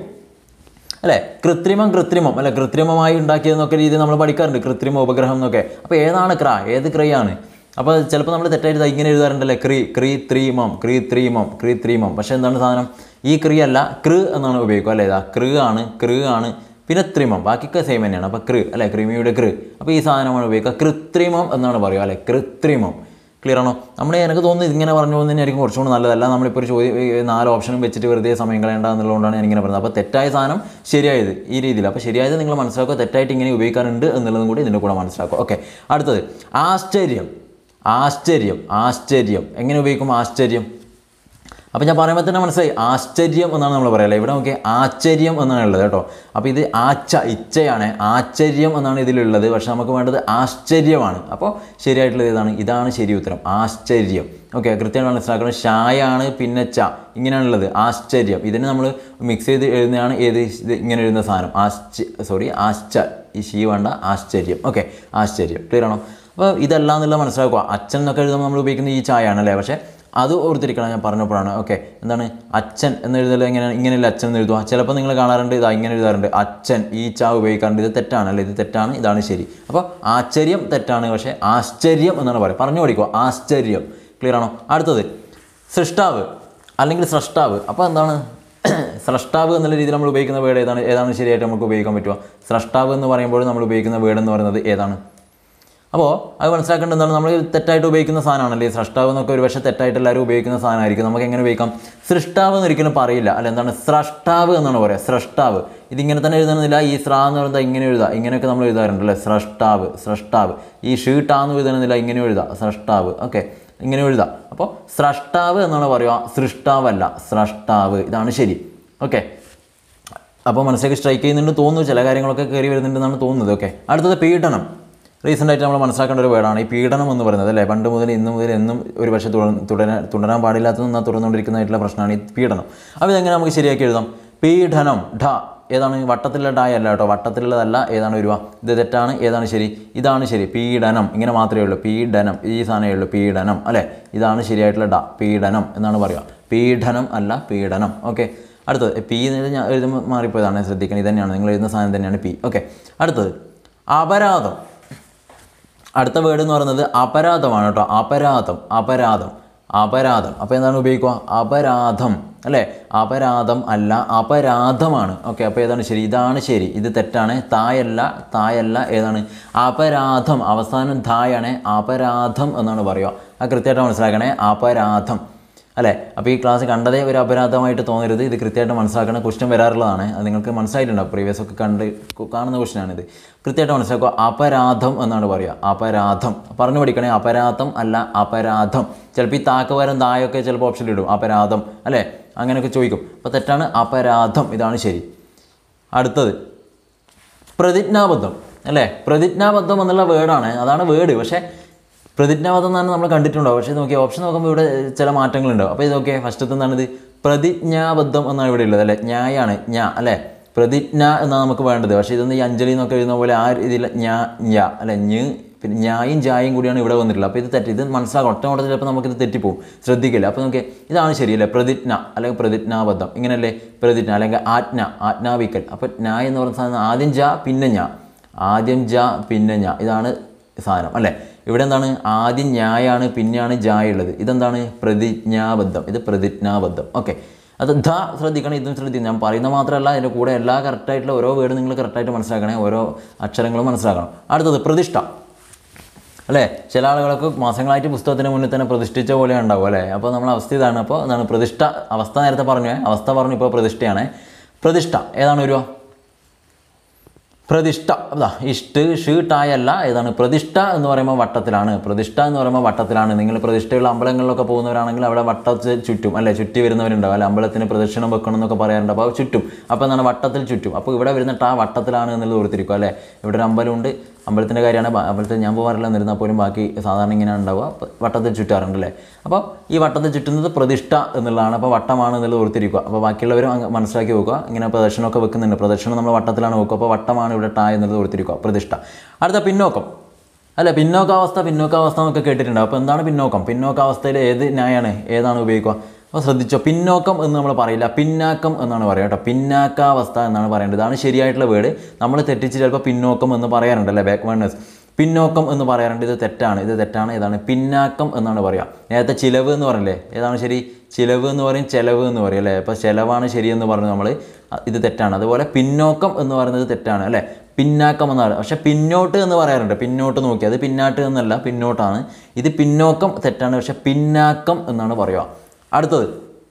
അല്ലേ കൃത്രിമം കൃത്രിമം അല്ലെ കൃത്രിമമായി ഉണ്ടാക്കിയതെന്നൊക്കെ രീതി നമ്മൾ പഠിക്കാറുണ്ട് കൃത്രിമ ഉപഗ്രഹം എന്നൊക്കെ അപ്പോൾ ഏതാണ് ക്ര ഏത് ക്രയാണ് അപ്പോൾ ചിലപ്പോൾ നമ്മൾ തെറ്റായിട്ട് ദാ ഇങ്ങനെ എഴുതാറുണ്ടല്ലേ ക്രീ ക്രീ ത്രീമം ക്രീ ത്രീമം ക്രീ ത്രീമം പക്ഷേ എന്താണ് സാധനം ഈ ക്രീ അല്ല കൃ എന്നാണ് ഉപയോഗിക്കുക അല്ലേ ഇതാ കൃ ആണ് കൃ ആണ് പിന്നെ ത്രിമം ബാക്കിയൊക്കെ സെയിം തന്നെയാണ് അപ്പോൾ കൃ അല്ലേ ക്രിമിയുടെ കൃ അപ്പോൾ ഈ സാധനമാണ് ഉപയോഗിക്കുക കൃത്രിമം എന്നാണ് പറയുക അല്ലേ കൃത്രിമം ക്ലിയർ ആണോ നമ്മൾ എനിക്ക് തോന്നുന്നു ഇതിങ്ങനെ പറഞ്ഞു പോകുന്നത് തന്നെയായിരിക്കും കുറച്ചുകൂടി നല്ലതല്ല നമ്മളിപ്പോൾ ഒരു ചോദ്യം ഈ നാല് ഓപ്ഷനും വെച്ചിട്ട് വെറുതെ സമയം കളയേണ്ട എന്നുള്ളതുകൊണ്ടാണ് ഞാൻ ഇങ്ങനെ പറയുന്നത് അപ്പോൾ തെറ്റായ സാധനം ശരിയായത് ഈ രീതിയിൽ അപ്പോൾ ശരിയായത് നിങ്ങൾ മനസ്സിലാക്കുക തെറ്റായിട്ട് ഇങ്ങനെ ഉപയോഗിക്കാറുണ്ട് എന്നുള്ളതും കൂടി ഇതിൻ്റെ കൂടെ മനസ്സിലാക്കുക ഓക്കെ അടുത്തത് ആശ്ചര്യം ആശ്ചര്യം ആശ്ചര്യം എങ്ങനെ ഉപയോഗിക്കും ആശ്ചര്യം അപ്പോൾ ഞാൻ പറയുമ്പോൾ തന്നെ മനസ്സിലായി ആശ്ചര്യം എന്നാണ് നമ്മൾ പറയല്ലേ ഇവിടെ നോക്കിയാൽ ആശ്ചര്യം എന്നാണ് ഉള്ളത് കേട്ടോ അപ്പോൾ ഇത് ആച്ച ഇച്ചയാണ് ആശ്ചര്യം എന്നാണ് ഇതിലുള്ളത് പക്ഷെ നമുക്ക് വേണ്ടത് ആശ്ചര്യമാണ് അപ്പോൾ ശരിയായിട്ടുള്ളത് ഇതാണ് ഇതാണ് ശരി ഉത്തരം ആശ്ചര്യം ഓക്കെ കൃത്യമായി മനസ്സിലാക്കണം ഷായാണ് പിന്നെ ച ഇങ്ങനെയാണുള്ളത് ആശ്ചര്യം ഇതിനെ നമ്മൾ മിക്സ് ചെയ്ത് എഴുതുന്നതാണ് ഏത് ഇത് ഇങ്ങനെ എഴുതുന്ന സാധനം ആശ്ച സോറി ആശ്ച ഈ ഷീ വേണ്ട ആശ്ചര്യം ഓക്കെ ആശ്ചര്യം ക്ലിയർ ആണോ അപ്പോൾ ഇതെല്ലാം എന്നുള്ള മനസ്സിലാക്കുക അച്ഛൻ എന്നൊക്കെ എഴുതുമ്പോൾ നമ്മൾ ഉപയോഗിക്കുന്ന ഈ ചായ ആണല്ലേ പക്ഷേ അത് ഓർത്തിരിക്കണം ഞാൻ പറഞ്ഞപ്പോഴാണ് ഓക്കെ എന്താണ് അച്ഛൻ എന്ന് എഴുതൽ എങ്ങനെ ഇങ്ങനെയല്ല അച്ഛൻ എന്ന് എഴുതുക ചിലപ്പോൾ നിങ്ങൾ കാണാറുണ്ട് ഇതാ ഇങ്ങനെ എഴുതാറുണ്ട് അച്ഛൻ ഈ ചാ ഉപയോഗിക്കാറുണ്ട് ഇത് തെറ്റാണ് അല്ലേ ഇത് തെറ്റാണ് ഇതാണ് ശരി അപ്പോൾ ആശ്ചര്യം തെറ്റാണ് പക്ഷേ ആശ്ചര്യം എന്നാണ് പറയുക പറഞ്ഞു പഠിക്കുക ആശ്ചര്യം ക്ലിയർ ആണോ അടുത്തത് സൃഷ്ടാവ് അല്ലെങ്കിൽ സ്രഷ്ടാവ് അപ്പോൾ എന്താണ് സ്രഷ്ടാവ് എന്നുള്ള രീതിയിൽ നമ്മൾ ഉപയോഗിക്കുന്ന വേർഡ് ഏതാണ് ഏതാണ് ശരിയായിട്ട് നമുക്ക് ഉപയോഗിക്കാൻ പറ്റുക സ്രഷ്ടാവ് എന്ന് പറയുമ്പോൾ നമ്മൾ ഉപയോഗിക്കുന്ന വേർഡ് എന്ന് പറയുന്നത് ഏതാണ് അപ്പോൾ അത് മനസ്സിലാക്കേണ്ടത് എന്താണ് നമ്മൾ തെറ്റായിട്ട് ഉപയോഗിക്കുന്ന സാധനമാണല്ലേ ഈ സൃഷ്ടാവ് എന്നൊക്കെ ഒരു പക്ഷേ തെറ്റായിട്ട് എല്ലാവരും ഉപയോഗിക്കുന്ന സാധനമായിരിക്കും നമുക്ക് എങ്ങനെ ഉപയോഗിക്കാം സൃഷ്ടാവ് എന്ന് ഒരിക്കലും പറയില്ല അല്ല എന്താണ് സ്രഷ്ടാവ് എന്നാണ് പറയുക സ്രഷ്ടാവ് ഇതിങ്ങനെ തന്നെ എഴുതണമെന്നില്ല ഈ സ്ര എന്ന് പറയുന്നത് ഇങ്ങനെ എഴുതുക ഇങ്ങനെയൊക്കെ നമ്മൾ എഴുതാറുണ്ട് അല്ലേ സ്രഷ്ടാവ് സ്രഷ്ടാവ് ഈ ഷീട്ടാന്ന് എഴുതണമെന്നില്ല ഇങ്ങനെ എഴുതുക സ്രഷ്ടാവ് ഓക്കെ ഇങ്ങനെ എഴുതുക അപ്പോൾ സ്രഷ്ടാവ് എന്നാണ് പറയുക സൃഷ്ടാവല്ല സ്രഷ്ടാവ് ഇതാണ് ശരി ഓക്കെ അപ്പോൾ മനസ്സിലേക്ക് സ്ട്രൈക്ക് ചെയ്യുന്നുണ്ട് തോന്നുന്നു ചില കാര്യങ്ങളൊക്കെ കയറി വരുന്നുണ്ടെന്നാണ് തോന്നുന്നത് ഓക്കെ അടുത്തത് പീഡനം റീസെൻ്റ് ആയിട്ട് നമ്മൾ മനസ്സിലാക്കേണ്ട ഒരു വേർഡാണ് ഈ പീഡനം എന്ന് പറയുന്നത് അല്ലേ പണ്ട് മുതൽ ഇന്ന് മുതൽ എന്നും ഒരു പക്ഷേ തുടരാൻ തുടരാൻ പാടില്ലാത്തതെന്നാൽ തുറന്നുകൊണ്ടിരിക്കുന്നതായിട്ടുള്ള പ്രശ്നമാണ് ഈ പീഡനം അപ്പോൾ ഇതെങ്ങനെ നമുക്ക് ശരിയാക്കി എഴുതാം പീഡനം ഢ ഏതാണ് വട്ടത്തിലുള്ള ഡായ അല്ല കേട്ടോ വട്ടത്തിലുള്ളതല്ല ഏതാണ് വരുക ഇത് തെറ്റാണ് ഏതാണ് ശരി ഇതാണ് ശരി പീഡനം ഇങ്ങനെ മാത്രമേ ഉള്ളൂ പീഡനം ഈ സാധനമേ ഉള്ളൂ പീഡനം അല്ലേ ഇതാണ് ശരിയായിട്ടുള്ള ഡ പീഡനം എന്നാണ് പറയുക പീഡനം അല്ല പീഡനം ഓക്കെ അടുത്തത് പി എന്നത് ഞാൻ എഴുതുമ്പോൾ മാറിപ്പോയതാണ് ശ്രദ്ധിക്കണം ഇത് തന്നെയാണ് നിങ്ങൾ എഴുതുന്ന സാധനം തന്നെയാണ് പി ഓക്കെ അടുത്തത് അപരാധം അടുത്ത വേർഡ് എന്ന് പറയുന്നത് അപരാധമാണ് കേട്ടോ അപരാധം അപരാധം അപരാധം അപ്പോൾ എന്താണ് ഉപയോഗിക്കുക അപരാധം അല്ലേ അപരാധം അല്ല അപരാധമാണ് ഓക്കെ അപ്പോൾ ഏതാണ് ശരി ഇതാണ് ശരി ഇത് തെറ്റാണ് തായല്ല തായല്ല ഏതാണ് അപരാധം അവസാനം ധായാണ് അപരാധം എന്നാണ് പറയുക അത് കൃത്യമായിട്ട് മനസ്സിലാക്കണേ അപരാധം അല്ലേ അപ്പോൾ ഈ ക്ലാസ് കണ്ടതേ ഒരു അപരാധമായിട്ട് തോന്നരുത് ഇത് കൃത്യമായിട്ട് മനസ്സിലാക്കുന്ന ക്വസ്റ്റ്യൻ വരാറുള്ളതാണ് അത് നിങ്ങൾക്ക് മനസ്സിലായിട്ടുണ്ടാവും പ്രീവിയസ് ഒക്കെ കണ്ട് കു- കാണുന്ന ക്വസ്റ്റ്യനാണിത് കൃത്യമായിട്ട് മനസ്സിലാക്കുക അപരാധം എന്നാണ് പറയുക അപരാധം പറഞ്ഞു പഠിക്കണേ അപരാധം അല്ല അപരാധം ചിലപ്പോൾ ഈ താക്ക് പകരം തായൊക്കെ ചിലപ്പോൾ ഓപ്ഷനിൽ ഇടും അപരാധം അല്ലേ അങ്ങനെയൊക്കെ ചോദിക്കും അപ്പോൾ തെറ്റാണ് അപരാധം ഇതാണ് ശരി അടുത്തത് പ്രതിജ്ഞാബദ്ധം അല്ലേ പ്രതിജ്ഞാബദ്ധം എന്നുള്ള വേർഡാണ് അതാണ് വേർഡ് പക്ഷേ പ്രതിജ്ഞാബദ്ധം എന്നാണ് നമ്മൾ കണ്ടിട്ടുണ്ടാവും പക്ഷേ നോക്കിയാൽ ഓപ്ഷൻ നോക്കുമ്പോൾ ഇവിടെ ചില മാറ്റങ്ങളുണ്ടാവും അപ്പോൾ ഇത് നോക്കിയാൽ ഫസ്റ്റത്തെ എന്താണ് ഇത് പ്രതിജ്ഞാബദ്ധം എന്നാണ് ഇവിടെ ഉള്ളത് അല്ലേ ന്യായാണ് ഞാ അല്ലേ പ്രതിജ്ഞ എന്നാണ് നമുക്ക് വേണ്ടത് പക്ഷേ ഇതൊന്ന് ഈ അഞ്ജലി എന്നൊക്കെ എഴുതുന്ന പോലെ ആ രീതിയിൽ ഞാ ഞാ അല്ലെ ഞ് പിന്നെ ഞായും ജായും കൂടിയാണ് ഇവിടെ വന്നിട്ടുള്ളത് അപ്പോൾ ഇത് തെറ്റി ഇത് മനസ്സിലാക്കും ഒറ്റ ഓട്ടത്തിൽ ചിലപ്പോൾ നമുക്കിത് തെറ്റിപ്പോവും ശ്രദ്ധിക്കില്ല അപ്പോൾ നോക്കിയാൽ ഇതാണ് ശരിയല്ലേ പ്രതിജ്ഞ അല്ലെങ്കിൽ പ്രതിജ്ഞാബദ്ധം ഇങ്ങനെയല്ലേ പ്രതിജ്ഞ അല്ലെങ്കിൽ ആജ്ഞ ആജ്ഞാപിക്കൽ അപ്പോൾ ന്യായ എന്ന് പറയുന്ന സാധനം ആദ്യം ജ പിന്നെ ഞാ ആദ്യം ജ പിന്നെ ഞാ ഇതാണ് സാധനം അല്ലേ ഇവിടെ എന്താണ് ആദ്യം ന്യായാണ് പിന്നെയാണ് ജായ ഉള്ളത് ഇതെന്താണ് പ്രതിജ്ഞാബദ്ധം ഇത് പ്രതിജ്ഞാബദ്ധം ഓക്കെ അത് ധ ശ്രദ്ധിക്കണം ഇതും ശ്രദ്ധിക്കണം ഞാൻ പറയുന്ന മാത്രമല്ല അതിൻ്റെ കൂടെ എല്ലാ കറക്റ്റായിട്ടുള്ള ഓരോ വേർഡ് നിങ്ങൾ കറക്റ്റായിട്ട് മനസ്സിലാക്കണേ ഓരോ അക്ഷരങ്ങളും മനസ്സിലാക്കണം അടുത്തത് പ്രതിഷ്ഠ അല്ലേ ചില ആളുകളൊക്കെ മാസങ്ങളായിട്ട് പുസ്തകത്തിന് മുന്നിൽ തന്നെ പ്രതിഷ്ഠിച്ച പോലെ ഉണ്ടാവും അല്ലേ അപ്പോൾ നമ്മൾ അവസ്ഥ ഇതാണ് അപ്പോൾ എന്താണ് പ്രതിഷ്ഠ അവസ്ഥ നേരത്തെ പറഞ്ഞു അവസ്ഥ പറഞ്ഞു ഇപ്പോൾ പ്രതിഷ്ഠയാണ് പ്രതിഷ്ഠ ഏതാണ് വരുക പ്രതിഷ്ഠ അതാ ഇഷ്ട് ഷീട്ടായല്ല ഏതാണ് പ്രതിഷ്ഠ എന്ന് പറയുമ്പോൾ വട്ടത്തിലാണ് പ്രതിഷ്ഠ എന്ന് പറയുമ്പോൾ വട്ടത്തിലാണ് നിങ്ങൾ പ്രതിഷ്ഠയുള്ള അമ്പലങ്ങളിലൊക്കെ പോകുന്നവരാണെങ്കിൽ അവിടെ വട്ടത്തിൽ ചുറ്റും അല്ലേ ചുറ്റി വരുന്നവരുണ്ടാവും അല്ലെ അമ്പലത്തിന് പ്രദക്ഷിണം വെക്കണം എന്നൊക്കെ പറയാറുണ്ട് അപ്പോൾ ചുറ്റും അപ്പോൾ എന്താണ് വട്ടത്തിൽ ചുറ്റും അപ്പോൾ ഇവിടെ വരുന്നിട്ട് ആ വട്ടത്തിലാണ് എന്നുള്ളത് ഓർത്തിരിക്കും അല്ലേ ഇവിടെ ഒരു അമ്പലമുണ്ട് അമ്പലത്തിൻ്റെ കാര്യമാണ് ബ- അമ്പലത്തിൽ ഞാൻ പോകാറില്ല എന്നിരുന്നാൽ പോലും ബാക്കി സാധാരണ ഇങ്ങനെ ഉണ്ടാവുക അപ്പോൾ വട്ടത്തിൽ ചുറ്റാറുണ്ട് അല്ലേ അപ്പോൾ ഈ വട്ടത്തിൽ ചുറ്റുന്നത് പ്രതിഷ്ഠ എന്നുള്ളതാണ് അപ്പോൾ വട്ടമാണ് എന്നുള്ളത് ഓർത്തിരിക്കുക അപ്പോൾ ബാക്കിയുള്ളവരും അങ്ങ് മനസ്സിലാക്കി വെക്കുക ഇങ്ങനെ പ്രദർശനമൊക്കെ വെക്കുന്നുണ്ട് പ്രദർശനം നമ്മൾ വട്ടത്തിലാണ് വെക്കുക അപ്പോൾ വട്ടമാണ് ഇവിടെ ട എന്നുള്ളത് ഓർത്തിരിക്കുക പ്രതിഷ്ഠ അടുത്ത പിന്നോക്കം അല്ല പിന്നോക്കാവസ്ഥ പിന്നോക്കാവസ്ഥ എന്നൊക്കെ കേട്ടിട്ടുണ്ട് അപ്പോൾ എന്താണ് പിന്നോക്കം പിന്നോക്കാവസ്ഥയിൽ ഏത് ന്യായമാണ് ഏതാണ് ഉപയോഗിക്കുക അപ്പോൾ ശ്രദ്ധിച്ചോ പിന്നോക്കം എന്ന് നമ്മൾ പറയില്ല പിന്നാക്കം എന്നാണ് പറയുക കേട്ടോ പിന്നാക്കാവസ്ഥ എന്നാണ് പറയേണ്ടത് ഇതാണ് ശരിയായിട്ടുള്ള വേർഡ് നമ്മൾ തെറ്റിച്ച് ചിലപ്പോൾ പിന്നോക്കം എന്ന് പറയാറുണ്ട് അല്ലേ ബാക്ക്വേർഡ്നെസ് പിന്നോക്കം എന്ന് പറയാറുണ്ട് ഇത് തെറ്റാണ് ഇത് തെറ്റാണ് ഏതാണ് പിന്നാക്കം എന്നാണ് പറയുക നേരത്തെ ചിലവ് എന്ന് പറയില്ലേ ഏതാണ് ശരി ചിലവ് എന്ന് പറയും ചെലവ് എന്ന് പറയും അല്ലേ അപ്പോൾ ചിലവാണ് ശരിയെന്ന് പറഞ്ഞു നമ്മൾ ഇത് തെറ്റാണ് അതുപോലെ പിന്നോക്കം എന്ന് പറയുന്നത് തെറ്റാണ് അല്ലേ പിന്നാക്കം എന്നാണ് പക്ഷേ പിന്നോട്ട് എന്ന് പറയാറുണ്ട് പിന്നോട്ട് നോക്കി അത് പിന്നാട്ട് എന്നല്ല പിന്നോട്ടാണ് ഇത് പിന്നോക്കം തെറ്റാണ് പക്ഷേ പിന്നാക്കം എന്നാണ് പറയുക അടുത്തത്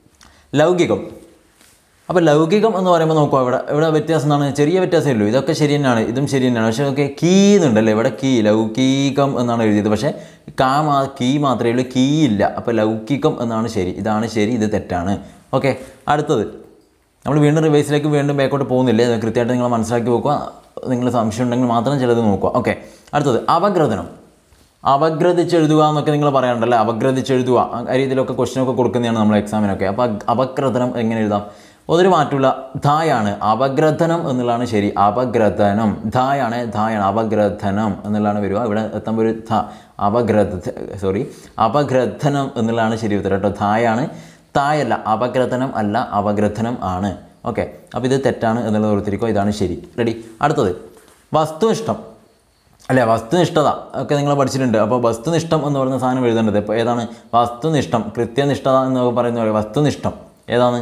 ലൗകികം അപ്പോൾ ലൗകികം എന്ന് പറയുമ്പോൾ നോക്കുക ഇവിടെ ഇവിടെ വ്യത്യാസം എന്താണ് ചെറിയ വ്യത്യാസമേ ഉള്ളൂ ഇതൊക്കെ ശരി തന്നെയാണ് ഇതും ശരി തന്നെയാണ് പക്ഷേ ഒക്കെ കീ എന്നുണ്ടല്ലേ ഇവിടെ കീ ലൗകികം എന്നാണ് എഴുതിയത് പക്ഷേ കാ മാ കീ മാത്രമേ ഉള്ളൂ കീ ഇല്ല അപ്പോൾ ലൗകികം എന്നാണ് ശരി ഇതാണ് ശരി ഇത് തെറ്റാണ് ഓക്കെ അടുത്തത് നമ്മൾ വീണ്ടും റിവൈസിലേക്ക് വീണ്ടും ബാക്കോട്ട് പോകുന്നില്ലേ അത് കൃത്യമായിട്ട് നിങ്ങൾ മനസ്സിലാക്കി നോക്കുക നിങ്ങൾ സംശയം ഉണ്ടെങ്കിൽ മാത്രം ചിലത് നോക്കുക ഓക്കെ അടുത്തത് അപഗ്രഥനം അപഗ്രഥിച്ചെഴുതുക എന്നൊക്കെ നിങ്ങൾ പറയാറുണ്ടല്ലേ അപഗ്രഥിച്ചെഴുതുക ആ രീതിയിലൊക്കെ ക്വസ്റ്റ്യനൊക്കെ കൊടുക്കുന്നതാണ് നമ്മൾ എക്സാമിനൊക്കെ അപ്പോൾ അപഗ്രഥനം എങ്ങനെ എഴുതാം ഒതൊരു മാറ്റമില്ല ധായാണ് അപഗ്രഥനം എന്നുള്ളതാണ് ശരി അപഗ്രഥനം ധായാണ് ധായാണ് അപഗ്രഥനം എന്നുള്ളതാണ് വരിക ഇവിടെ എത്തുമ്പോൾ ഒരു ധ അപഗ്രഥ സോറി അപഗ്രഥനം എന്നുള്ളതാണ് ശരി ഉത്തരം കേട്ടോ ധായാണ് തായല്ല അപഗ്രഥനം അല്ല അപഗ്രഥനം ആണ് ഓക്കെ അപ്പോൾ ഇത് തെറ്റാണ് എന്നുള്ളത് ഓർത്തിരിക്കുക ഇതാണ് ശരി റെഡി അടുത്തത് വസ്തുനിഷ്ഠം അല്ലേ വസ്തുനിഷ്ഠത ഒക്കെ നിങ്ങൾ പഠിച്ചിട്ടുണ്ട് അപ്പോൾ വസ്തുനിഷ്ഠം എന്ന് പറയുന്ന സാധനം എഴുതേണ്ടത് ഇപ്പോൾ ഏതാണ് വസ്തുനിഷ്ഠം കൃത്യനിഷ്ഠത എന്നൊക്കെ പറയുന്ന പോലെ വസ്തുനിഷ്ഠം ഏതാണ്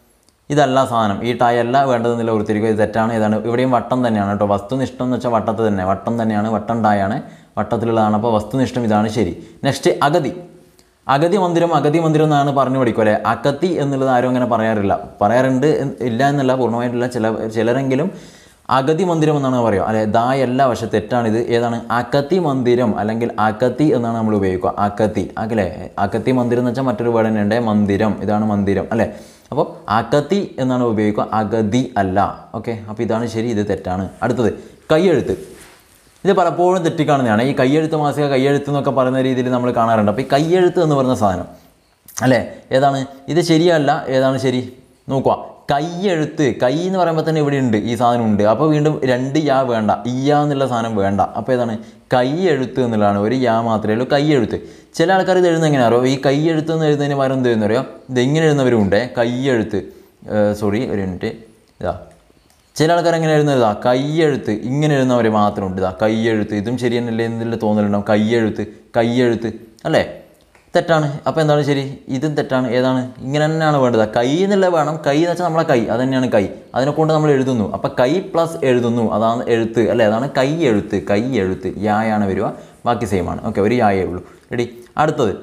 ഇതല്ല സാധനം ഈ ടായ് അല്ല വേണ്ടതെന്നില്ല ഓർത്തിരിക്കുക ഇത് തെറ്റാണ് ഏതാണ് ഇവിടെയും വട്ടം തന്നെയാണ് കേട്ടോ വസ്തുനിഷ്ഠം എന്ന് വെച്ചാൽ വട്ടത്ത് തന്നെ വട്ടം തന്നെയാണ് വട്ടം ടായാണ് വട്ടത്തിലുള്ളതാണ് അപ്പോൾ വസ്തുനിഷ്ഠം ഇതാണ് ശരി നെക്സ്റ്റ് അഗതി അഗതി മന്ദിരം അഗതി മന്ദിരം എന്നാണ് പറഞ്ഞു പഠിക്കും അല്ലേ അക്കത്തി എന്നുള്ളത് ആരും അങ്ങനെ പറയാറില്ല പറയാറുണ്ട് എന്ന് ഇല്ല എന്നല്ല പൂർണ്ണമായിട്ടില്ല ചില ചിലരെങ്കിലും അഗതി മന്ദിരം എന്നാണ് പറയുക അല്ലെ ദായല്ല പക്ഷെ തെറ്റാണിത് ഏതാണ് അക്കത്തി മന്ദിരം അല്ലെങ്കിൽ അക്കത്തി എന്നാണ് നമ്മൾ ഉപയോഗിക്കുക അക്കത്തി അല്ലേ അക്കത്തി മന്ദിരം എന്ന് വെച്ചാൽ മറ്റൊരു വേർഡ് തന്നെയുണ്ട് മന്ദിരം ഇതാണ് മന്ദിരം അല്ലേ അപ്പോൾ അക്കത്തി എന്നാണ് ഉപയോഗിക്കുക അഗതി അല്ല ഓക്കെ അപ്പോൾ ഇതാണ് ശരി ഇത് തെറ്റാണ് അടുത്തത് കൈയെഴുത്ത് ഇത് പലപ്പോഴും തെറ്റിക്കാണുന്നതാണ് ഈ കയ്യെഴുത്ത് മാസിക കയ്യെഴുത്ത് എന്നൊക്കെ പറയുന്ന രീതിയിൽ നമ്മൾ കാണാറുണ്ട് അപ്പോൾ ഈ കയ്യെഴുത്ത് എന്ന് പറയുന്ന സാധനം അല്ലേ ഏതാണ് ഇത് ശരിയല്ല ഏതാണ് ശരി നോക്കുക കയ്യെഴുത്ത് കൈ എന്ന് പറയുമ്പോൾ തന്നെ ഇവിടെ ഉണ്ട് ഈ സാധനം ഉണ്ട് അപ്പോൾ വീണ്ടും രണ്ട് യാ വേണ്ട ഇയ എന്നുള്ള സാധനം വേണ്ട അപ്പോൾ ഏതാണ് കൈയെഴുത്ത് എന്നുള്ളതാണ് ഒരു യാ മാത്രമേ ഉള്ളൂ കൈയെഴുത്ത് ചില ആൾക്കാർ ഇത് എഴുതുന്ന എങ്ങനെയാണോ ഈ കൈയെഴുത്ത് എന്ന് എഴുതുന്നതിന് പകരം എന്ത് ചെയ്യുന്ന അറിയാം ഇത് എങ്ങനെ എഴുതുന്നവരും ഉണ്ട് കൈയെഴുത്ത് സോറി ഒരു മിനിറ്റ് ഇതാ ചില ആൾക്കാർ എങ്ങനെ എഴുതുന്നത് ഇതാ കയ്യെഴുത്ത് ഇങ്ങനെ എഴുതുന്നവർ മാത്രമുണ്ട് ഇതാ കയ്യെഴുത്ത് ഇതും ശരി തന്നെയല്ലേ എന്തെങ്കിലും തോന്നലുണ്ടാവും കയ്യെഴുത്ത് കയ്യെഴുത്ത് അല്ലേ തെറ്റാണ് അപ്പോൾ എന്താണ് ശരി ഇതും തെറ്റാണ് ഏതാണ് ഇങ്ങനെ തന്നെയാണ് വേണ്ടത് കൈ എന്നുള്ള വേണം കൈ എന്ന് വെച്ചാൽ നമ്മളെ കൈ അത് തന്നെയാണ് കൈ അതിനെ കൊണ്ട് നമ്മൾ എഴുതുന്നു അപ്പോൾ കൈ പ്ലസ് എഴുതുന്നു അതാണ് എഴുത്ത് അല്ലേ അതാണ് കൈ എഴുത്ത് കൈ എഴുത്ത് യായാണ് വരിക ബാക്കി സെയിം ആണ് ഓക്കെ ഒരു യായേ ഉള്ളൂ റെഡി അടുത്തത്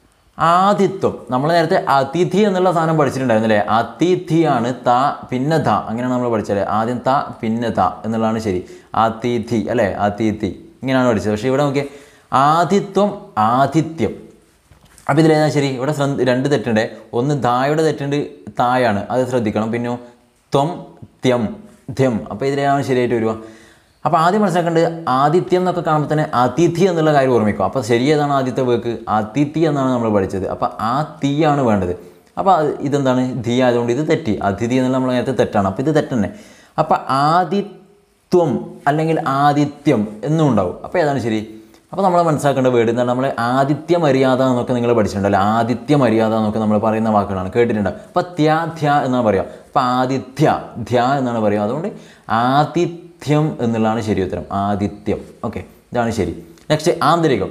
ആദിത്വം നമ്മൾ നേരത്തെ അതിഥി എന്നുള്ള സാധനം പഠിച്ചിട്ടുണ്ടായിരുന്നു അല്ലേ അതിഥിയാണ് ത പിന്നെ ധ അങ്ങനെയാണ് നമ്മൾ പഠിച്ചത് ആദ്യം ത പിന്നെ ധ എന്നുള്ളതാണ് ശരി അതിഥി അല്ലേ അതിഥി ഇങ്ങനെയാണ് പഠിച്ചത് പക്ഷേ ഇവിടെ നോക്കിയേ ആദിത്വം ആതിഥ്യം അപ്പോൾ ഇതിലേതാ ശരി ഇവിടെ ശ്രദ്ധ രണ്ട് തെറ്റുണ്ട് ഒന്ന് ധായുടെ തെറ്റുണ്ട് തായാണ് അത് ശ്രദ്ധിക്കണം പിന്നെ ത്വം ത്യം ധ്യം അപ്പോൾ ഇതിലേതാണ് ശരിയായിട്ട് വരിക അപ്പോൾ ആദ്യം മനസ്സിലാക്കേണ്ടത് ആദിത്യം എന്നൊക്കെ കാണുമ്പോൾ തന്നെ അതിഥി എന്നുള്ള കാര്യം ഓർമ്മിക്കും അപ്പോൾ ശരി ഏതാണ് ആദ്യത്തെ വേക്ക് അതിഥി എന്നാണ് നമ്മൾ പഠിച്ചത് അപ്പോൾ ആ തീയാണ് വേണ്ടത് അപ്പോൾ അത് ഇതെന്താണ് ധി ആയതുകൊണ്ട് ഇത് തെറ്റി അതിഥി എന്നുള്ള നമ്മൾ നേരത്തെ തെറ്റാണ് അപ്പോൾ ഇത് തെറ്റന്നെ അപ്പോൾ ആദിത്വം അല്ലെങ്കിൽ ആദിത്യം എന്നും ഉണ്ടാവും അപ്പോൾ ഏതാണ് ശരി അപ്പോൾ നമ്മൾ മനസ്സിലാക്കേണ്ട വേർഡ് എന്താണ് നമ്മൾ ആദിത്യ മര്യാദ എന്നൊക്കെ നിങ്ങൾ പഠിച്ചിട്ടുണ്ടല്ലോ ആദിത്യ മര്യാദ എന്നൊക്കെ നമ്മൾ പറയുന്ന വാക്കുകളാണ് കേട്ടിട്ടുണ്ട് അപ്പോൾ ത്യാ ധ്യ എന്നാണ് പറയുക അപ്പോൾ ആദിത്യ ധ്യ എന്നാണ് പറയുക അതുകൊണ്ട് ആതിഥ്യം എന്നുള്ളതാണ് ശരി ഉത്തരം ആദിത്യം ഓക്കെ ഇതാണ് ശരി നെക്സ്റ്റ് ആന്തരികം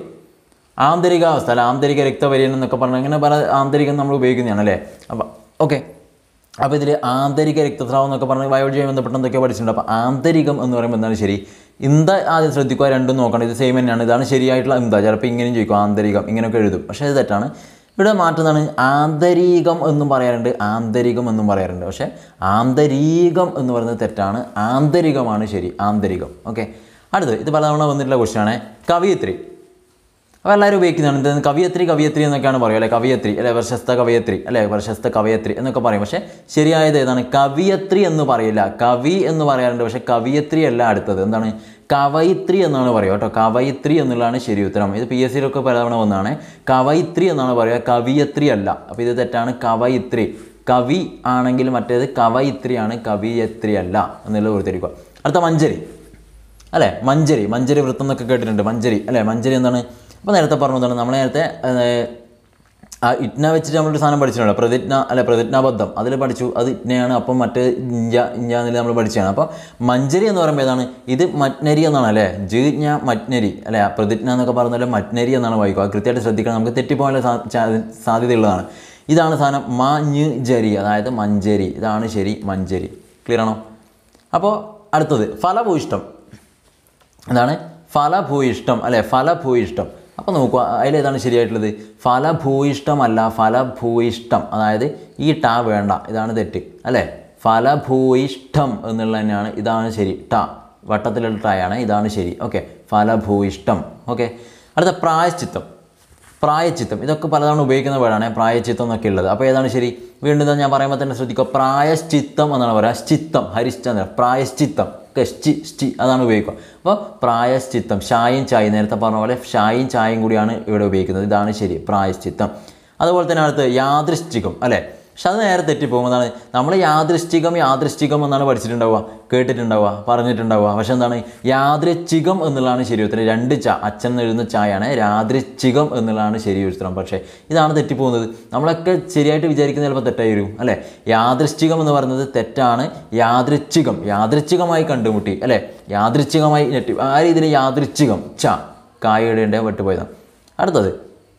ആന്തരികാവസ്ഥ അല്ല ആന്തരിക രക്തപര്യനം എന്നൊക്കെ പറഞ്ഞാൽ അങ്ങനെ പല ആന്തരികം നമ്മൾ ഉപയോഗിക്കുന്നതാണ് അല്ലേ അപ്പം ഓക്കെ അപ്പോൾ ഇതിൽ ആന്തരിക രക്തസ്രാവം എന്നൊക്കെ പറഞ്ഞ് ബയോളജിയുമായി ബന്ധപ്പെട്ട് എന്തൊക്കെയോ പഠിച്ചിട്ടുണ്ട് അപ്പോൾ ആന്തരികം എന്ന് പറയുമ്പോൾ എന്താണ് ശരി ഇന്ത ആദ്യം ശ്രദ്ധിക്കുക രണ്ടും നോക്കണം ഇത് സെയിം തന്നെയാണ് ഇതാണ് ശരിയായിട്ടുള്ള ഇന്ത ചിലപ്പോൾ ഇങ്ങനെയും ചോദിക്കും ആന്തരികം ഇങ്ങനെയൊക്കെ എഴുതും പക്ഷേ ഇത് തെറ്റാണ് ഇവിടെ മാറ്റുന്നതാണ് ആന്തരികം എന്നും പറയാറുണ്ട് ആന്തരികം എന്നും പറയാറുണ്ട് പക്ഷേ ആന്തരികം എന്ന് പറയുന്നത് തെറ്റാണ് ആന്തരികമാണ് ശരി ആന്തരികം ഓക്കെ അടുത്തത് ഇത് പലതവണ വന്നിട്ടുള്ള ക്വസ്റ്റ്യനാണ് കവിയത്രി അപ്പോൾ എല്ലാവരും ഉപയോഗിക്കുന്നതാണ് എന്ത് കവിയത്രി കവിയത്രി എന്നൊക്കെയാണ് പറയുക അല്ലെ കവിയത്രി അല്ലെ പ്രശസ്ത കവിയത്രി അല്ലെ പ്രശസ്ത കവയത്രി എന്നൊക്കെ പറയും പക്ഷേ ശരിയായത് ഏതാണ് കവിയത്രി എന്ന് പറയില്ല കവി എന്ന് പറയാറുണ്ട് പക്ഷേ കവിയത്രി അല്ല അടുത്തത് എന്താണ് കവയിത്രി എന്നാണ് പറയുക കേട്ടോ കവയിത്രി എന്നുള്ളതാണ് ശരി ഉത്തരം ഇത് പി എസ് സിയിലൊക്കെ പലതവണ വന്നതാണ് കവയിത്രി എന്നാണ് പറയുക കവിയത്രി അല്ല അപ്പോൾ ഇത് തെറ്റാണ് കവയിത്രി കവി ആണെങ്കിൽ മറ്റേത് കവയിത്രിയാണ് കവിയത്രി അല്ല എന്നുള്ളത് ഓർത്തിരിക്കുക അടുത്ത മഞ്ചരി അല്ലേ മഞ്ചരി മഞ്ചരി വൃത്തം എന്നൊക്കെ കേട്ടിട്ടുണ്ട് മഞ്ചരി അല്ലേ മഞ്ചരി എന്താണ് അപ്പോൾ നേരത്തെ പറഞ്ഞതാണ് നമ്മൾ നേരത്തെ ഏർ, ആ ഇറ്റ്ന വെച്ചിട്ട് നമ്മളൊരു സാധനം പഠിച്ചിട്ടുണ്ട് പ്രതിജ്ഞ അല്ലെ പ്രതിജ്ഞാബദ്ധം അതിൽ പഠിച്ചു അത് ഇറ്റ്നയാണ് അപ്പം മറ്റേ ഇഞ്ച ഇഞ്ച എന്നിൽ നമ്മൾ പഠിച്ചതാണ് അപ്പോൾ മഞ്ചരി എന്ന് പറയുമ്പോൾ ഏതാണ് ഇത് മറ്റ്നരി എന്നാണ് അല്ലേ ജിജ്ഞ മറ്റ്നരി അല്ലേ ആ പ്രതിജ്ഞ എന്നൊക്കെ പറഞ്ഞാൽ മറ്റ്നരി എന്നാണ് വായിക്കുക അത് കൃത്യമായിട്ട് ശ്രദ്ധിക്കണം നമുക്ക് തെറ്റിപ്പോകാനുള്ള സാ- ചാ- സാധ്യതയുള്ളതാണ് ഇതാണ് സാധനം മഞ്ഞ് ജരി അതായത് മഞ്ചരി ഇതാണ് ശരി മഞ്ചരി ക്ലിയർ ആണോ അപ്പോൾ അടുത്തത് ഫലഭൂയിഷ്ടം എന്താണ് ഫലഭൂയിഷ്ടം അല്ലെ ഫലഭൂയിഷ്ടം അപ്പോൾ നോക്കുക അതിലേതാണ് ശരിയായിട്ടുള്ളത് ഫലഭൂയിഷ്ടമല്ല ഫലഭൂയിഷ്ടം അതായത് ഈ ട വേണ്ട ഇതാണ് തെറ്റ് അല്ലേ ഫലഭൂയിഷ്ടം എന്നുള്ള തന്നെയാണ് ഇതാണ് ശരി ട വട്ടത്തിലുള്ള ടയാണ് ഇതാണ് ശരി ഓക്കെ ഫലഭൂയിഷ്ടം ഓക്കെ അടുത്ത പ്രായശ്ചിത്തം പ്രായച്ചിത്തം ഇതൊക്കെ പലതവണ ഉപയോഗിക്കുന്ന വേർഡാണ് പ്രായച്ചിത്തം എന്നൊക്കെ ഉള്ളത് അപ്പോൾ ഏതാണ് ശരി വീണ്ടും ഇത് ഞാൻ പറയുമ്പോൾ തന്നെ ശ്രദ്ധിക്കുക പ്രായശ്ചിത്തം എന്നാണ് പറയുക ചിത്തം ഹരിശ്ചന്ദ്ര പ്രായശ്ചിത്തം ഒക്കെ ഷ്ടി ഷ്ടി അതാണ് ഉപയോഗിക്കുക അപ്പോൾ പ്രായശ്ചിത്തം ഷായും ചായയും നേരത്തെ പറഞ്ഞ പോലെ ഷായും ചായയും കൂടിയാണ് ഇവിടെ ഉപയോഗിക്കുന്നത് ഇതാണ് ശരി പ്രായശ്ചിത്തം അതുപോലെ തന്നെ അടുത്ത് യാദൃശ്ചികം അല്ലേ പക്ഷെ അത് നേരെ തെറ്റിപ്പോകുന്നതാണ് നമ്മൾ യാദൃശ്ചികം യാദൃശ്ചികം എന്നാണ് പഠിച്ചിട്ടുണ്ടാവുക കേട്ടിട്ടുണ്ടാവുക പറഞ്ഞിട്ടുണ്ടാവുക പക്ഷെ എന്താണ് യാദൃച്ഛികം എന്നുള്ളതാണ് ശരി ഉത്തരം രണ്ട് ച അച്ഛൻ എഴുതുന്ന ചായാണ് യാദൃച്ഛികം എന്നുള്ളതാണ് ശരി ഉത്തരം പക്ഷേ ഇതാണ് തെറ്റിപ്പോകുന്നത് നമ്മളൊക്കെ ശരിയായിട്ട് വിചാരിക്കുന്ന ചിലപ്പോൾ തെറ്റായി വരും അല്ലേ യാദൃശ്ചികം എന്ന് പറയുന്നത് തെറ്റാണ് യാദൃച്ഛികം യാദൃച്ഛികമായി കണ്ടുമുട്ടി അല്ലേ യാദൃച്ഛികമായി നെറ്റി ആ രീതിയിൽ യാദൃച്ഛികം ച കായയുടെ വെട്ടുപോയതാണ് അടുത്തത്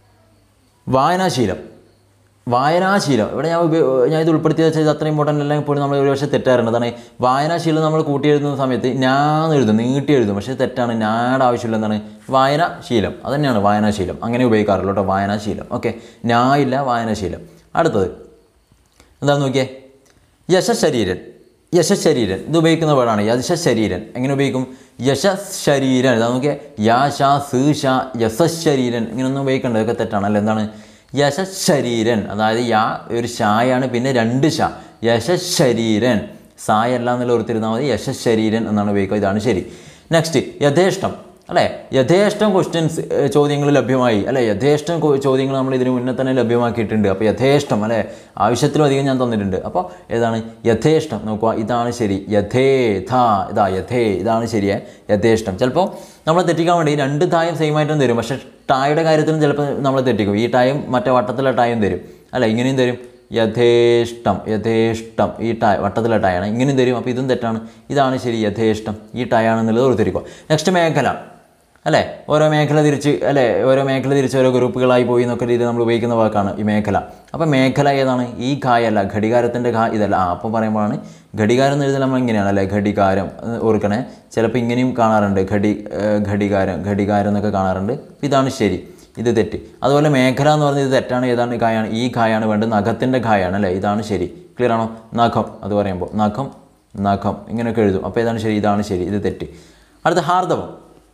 വായനാശീലം വായനാശീലം ഇവിടെ ഞാൻ ഉപയോ- ഞാൻ ഇത് ഉൾപ്പെടുത്തിയ വെച്ചാൽ ഇത് അത്ര ഇമ്പോർട്ടൻ്റ് അല്ലെങ്കിൽ പോലും നമ്മൾ ഒരു പക്ഷേ തെറ്റാറുണ്ട് അതാണ് വായനാശീലം നമ്മൾ കൂട്ടി എഴുതുന്ന സമയത്ത് ഞാൻ എഴുതും നീട്ടി എഴുതും പക്ഷേ തെറ്റാണ് ഞായുടെ ആവശ്യമില്ല എന്താണ് വായനാശീലം അത് തന്നെയാണ് വായനാശീലം അങ്ങനെ ഉപയോഗിക്കാറുള്ളൂ കേട്ടോ വായനാശീലം ഓക്കെ ഞായില്ല വായനാശീലം അടുത്തത് എന്താണെന്ന് നോക്കിയേ യശശരീരൻ യശശരീരൻ ഇത് ഉപയോഗിക്കുന്ന വേർഡാണ് യശശരീരൻ എങ്ങനെ ഉപയോഗിക്കും യശശരീരൻ ഇതാ നോക്കിയേ യാ ഷാ സ് ഷാ യശശരീരൻ ഇങ്ങനെയൊന്നും ഉപയോഗിക്കേണ്ടത് ഇതൊക്കെ തെറ്റാണ് അല്ല എന്താണ് യശശരീരൻ അതായത് യാ ഒരു ഷായാണ് പിന്നെ രണ്ട് ഷാ യശശരീരൻ സായല്ല എന്നുള്ള ഓർത്തിരുന്നാൽ മതി യശശരീരൻ എന്നാണ് ഉപയോഗിക്കുക ഇതാണ് ശരി നെക്സ്റ്റ് യഥേഷ്ടം അല്ലേ യഥേഷ്ടം ക്വസ്റ്റ്യൻസ് ചോദ്യങ്ങൾ ലഭ്യമായി അല്ലേ യഥേഷ്ടം കോ- ചോദ്യങ്ങൾ നമ്മൾ ഇതിന് മുന്നേ തന്നെ ലഭ്യമാക്കിയിട്ടുണ്ട് അപ്പോൾ യഥേഷ്ടം അല്ലേ ആവശ്യത്തിലും അധികം ഞാൻ തന്നിട്ടുണ്ട് അപ്പോൾ ഏതാണ് യഥേഷ്ടം നോക്കുക ഇതാണ് ശരി യഥേഥ ഇതാ യഥേ ഇതാണ് ശരിയെ യഥേഷ്ടം ചിലപ്പോൾ നമ്മളെ തെറ്റിക്കാൻ വേണ്ടി രണ്ട് തായം സെയിം ആയിട്ടും തരും പക്ഷേ ടായുടെ കാര്യത്തിലും ചിലപ്പോൾ നമ്മളെ തെറ്റിക്കും ഈ ടായും മറ്റേ വട്ടത്തിലെ ടായും തരും അല്ല ഇങ്ങനെയും തരും യഥേഷ്ടം യഥേഷ്ടം ഈ ടായ് വട്ടത്തിലെ ടായാണ് ഇങ്ങനെയും തരും അപ്പോൾ ഇതും തെറ്റാണ് ഇതാണ് ശരി യഥേഷ്ടം ഈ ടായാണെന്നുള്ളത് ഓർത്തിരിക്കുക നെക്സ്റ്റ് മേഖല അല്ലേ ഓരോ മേഖല തിരിച്ച് അല്ലേ ഓരോ മേഖല തിരിച്ച് ഓരോ ഗ്രൂപ്പുകളായി പോയി എന്നൊക്കെ രീതിയിൽ നമ്മൾ ഉപയോഗിക്കുന്ന വാക്കാണ് ഈ മേഖല അപ്പോൾ മേഖല ഏതാണ് ഈ ഘായല്ല ഘടികാരത്തിൻ്റെ ഘാ ഇതല്ല ആ അപ്പോൾ പറയുമ്പോഴാണ് ഘടികാരം എന്ന് എഴുതുന്നത് നമ്മൾ ഇങ്ങനെയാണ് അല്ലേ ഘടികാരം എന്ന് ഓർക്കണേ ചിലപ്പോൾ ഇങ്ങനെയും കാണാറുണ്ട് ഘടി ഏർ ഘടികാരം ഘടികാരം എന്നൊക്കെ കാണാറുണ്ട് ഇതാണ് ശരി ഇത് തെറ്റ് അതുപോലെ മേഖല എന്ന് പറയുന്നത് ഇത് തെറ്റാണ് ഏതാണ് ഘായാണ് ഈ ഘായാണ് വേണ്ടത് നഖത്തിൻ്റെ ഘായാണ് അല്ലേ ഇതാണ് ശരി ക്ലിയർ ആണോ നഖം അത് പറയുമ്പോൾ നഖം നഖം ഇങ്ങനെയൊക്കെ എഴുതും അപ്പോൾ ഏതാണ് ശരി ഇതാണ് ശരി ഇത് തെറ്റ് അടുത്ത ഹാർദവം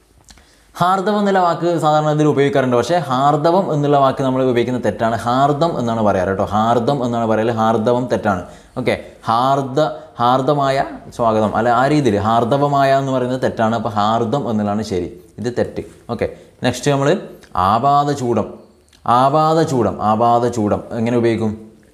ഹാർദവം എന്നുള്ള വാക്ക് സാധാരണ ഇതിൽ ഉപയോഗിക്കാറുണ്ട് പക്ഷേ ഹാർദവം എന്നുള്ള വാക്ക് നമ്മൾ ഉപയോഗിക്കുന്നത് തെറ്റാണ് ഹാർദം എന്നാണ് പറയാറ് കേട്ടോ ഹാർദം എന്നാണ് പറയല് ഹാർദവം തെറ്റാണ് ഓക്കെ ഹാർദ ഹാർദമായ സ്വാഗതം അല്ല ആ രീതിയിൽ ഹാർദവമായ എന്ന് പറയുന്നത് തെറ്റാണ് അപ്പോൾ ഹാർദം എന്നുള്ളതാണ് ശരി ഇത് തെറ്റ് ഓക്കെ നെക്സ്റ്റ് നമ്മൾ ആപാദ ചൂടം ആപാദ ചൂടം ആപാദ ചൂടം എങ്ങനെ ഉപയോഗിക്കും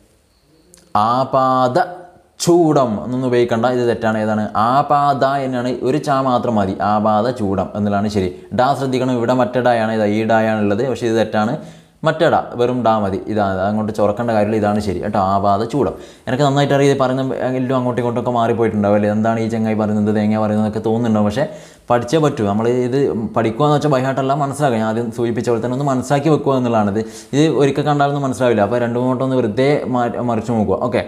ആപാദ ചൂടം എന്നൊന്നും ഉപയോഗിക്കണ്ട ഇത് തെറ്റാണ് ഏതാണ് ആപാദ എന്നാണ് ഒരു ചാ മാത്രം മതി ആപാദ ചൂടം എന്നുള്ളതാണ് ശരി ഡാ ശ്രദ്ധിക്കണം ഇവിടെ മറ്റേ ഡായാണ് ഇതാ ഈ ഡായാണുള്ളത് പക്ഷേ ഇത് തെറ്റാണ് മറ്റേ ഡാ വെറും ഡാ മതി ഇതാണ് അങ്ങോട്ട് ചുറക്കേണ്ട കാര്യമില്ല ഇതാണ് ശരി കേട്ടോ ആപാദ ചൂടം എനിക്ക് നന്നായിട്ട് അറിയാം പറയുന്ന എല്ലാം അങ്ങോട്ടും ഇങ്ങോട്ടൊക്കെ മാറിപ്പോയിട്ടുണ്ടാവും അല്ലേ എന്താണ് ഈ ചങ്ങായി പറയുന്നത് തേങ്ങ പറയുന്നതൊക്കെ തോന്നുന്നുണ്ടാവും പക്ഷേ പഠിച്ചേ പറ്റൂ നമ്മൾ ഇത് പഠിക്കുക എന്ന് വെച്ചാൽ ബൈഹാട്ടല്ല മനസ്സിലാക്കുക ഞാൻ ആദ്യം സൂചിപ്പിച്ച പോലെ തന്നെ ഒന്ന് മനസ്സിലാക്കി വെക്കുക എന്നുള്ളതാണ് ഇത് ഇത് ഒരിക്കൽ കണ്ടാലൊന്നും മനസ്സിലാവില്ല അപ്പോൾ രണ്ട് മൂന്നോട്ടം ഒന്ന് വെറുതെ മാ- മറിച്ച് നോക്കുക ഓക്കെ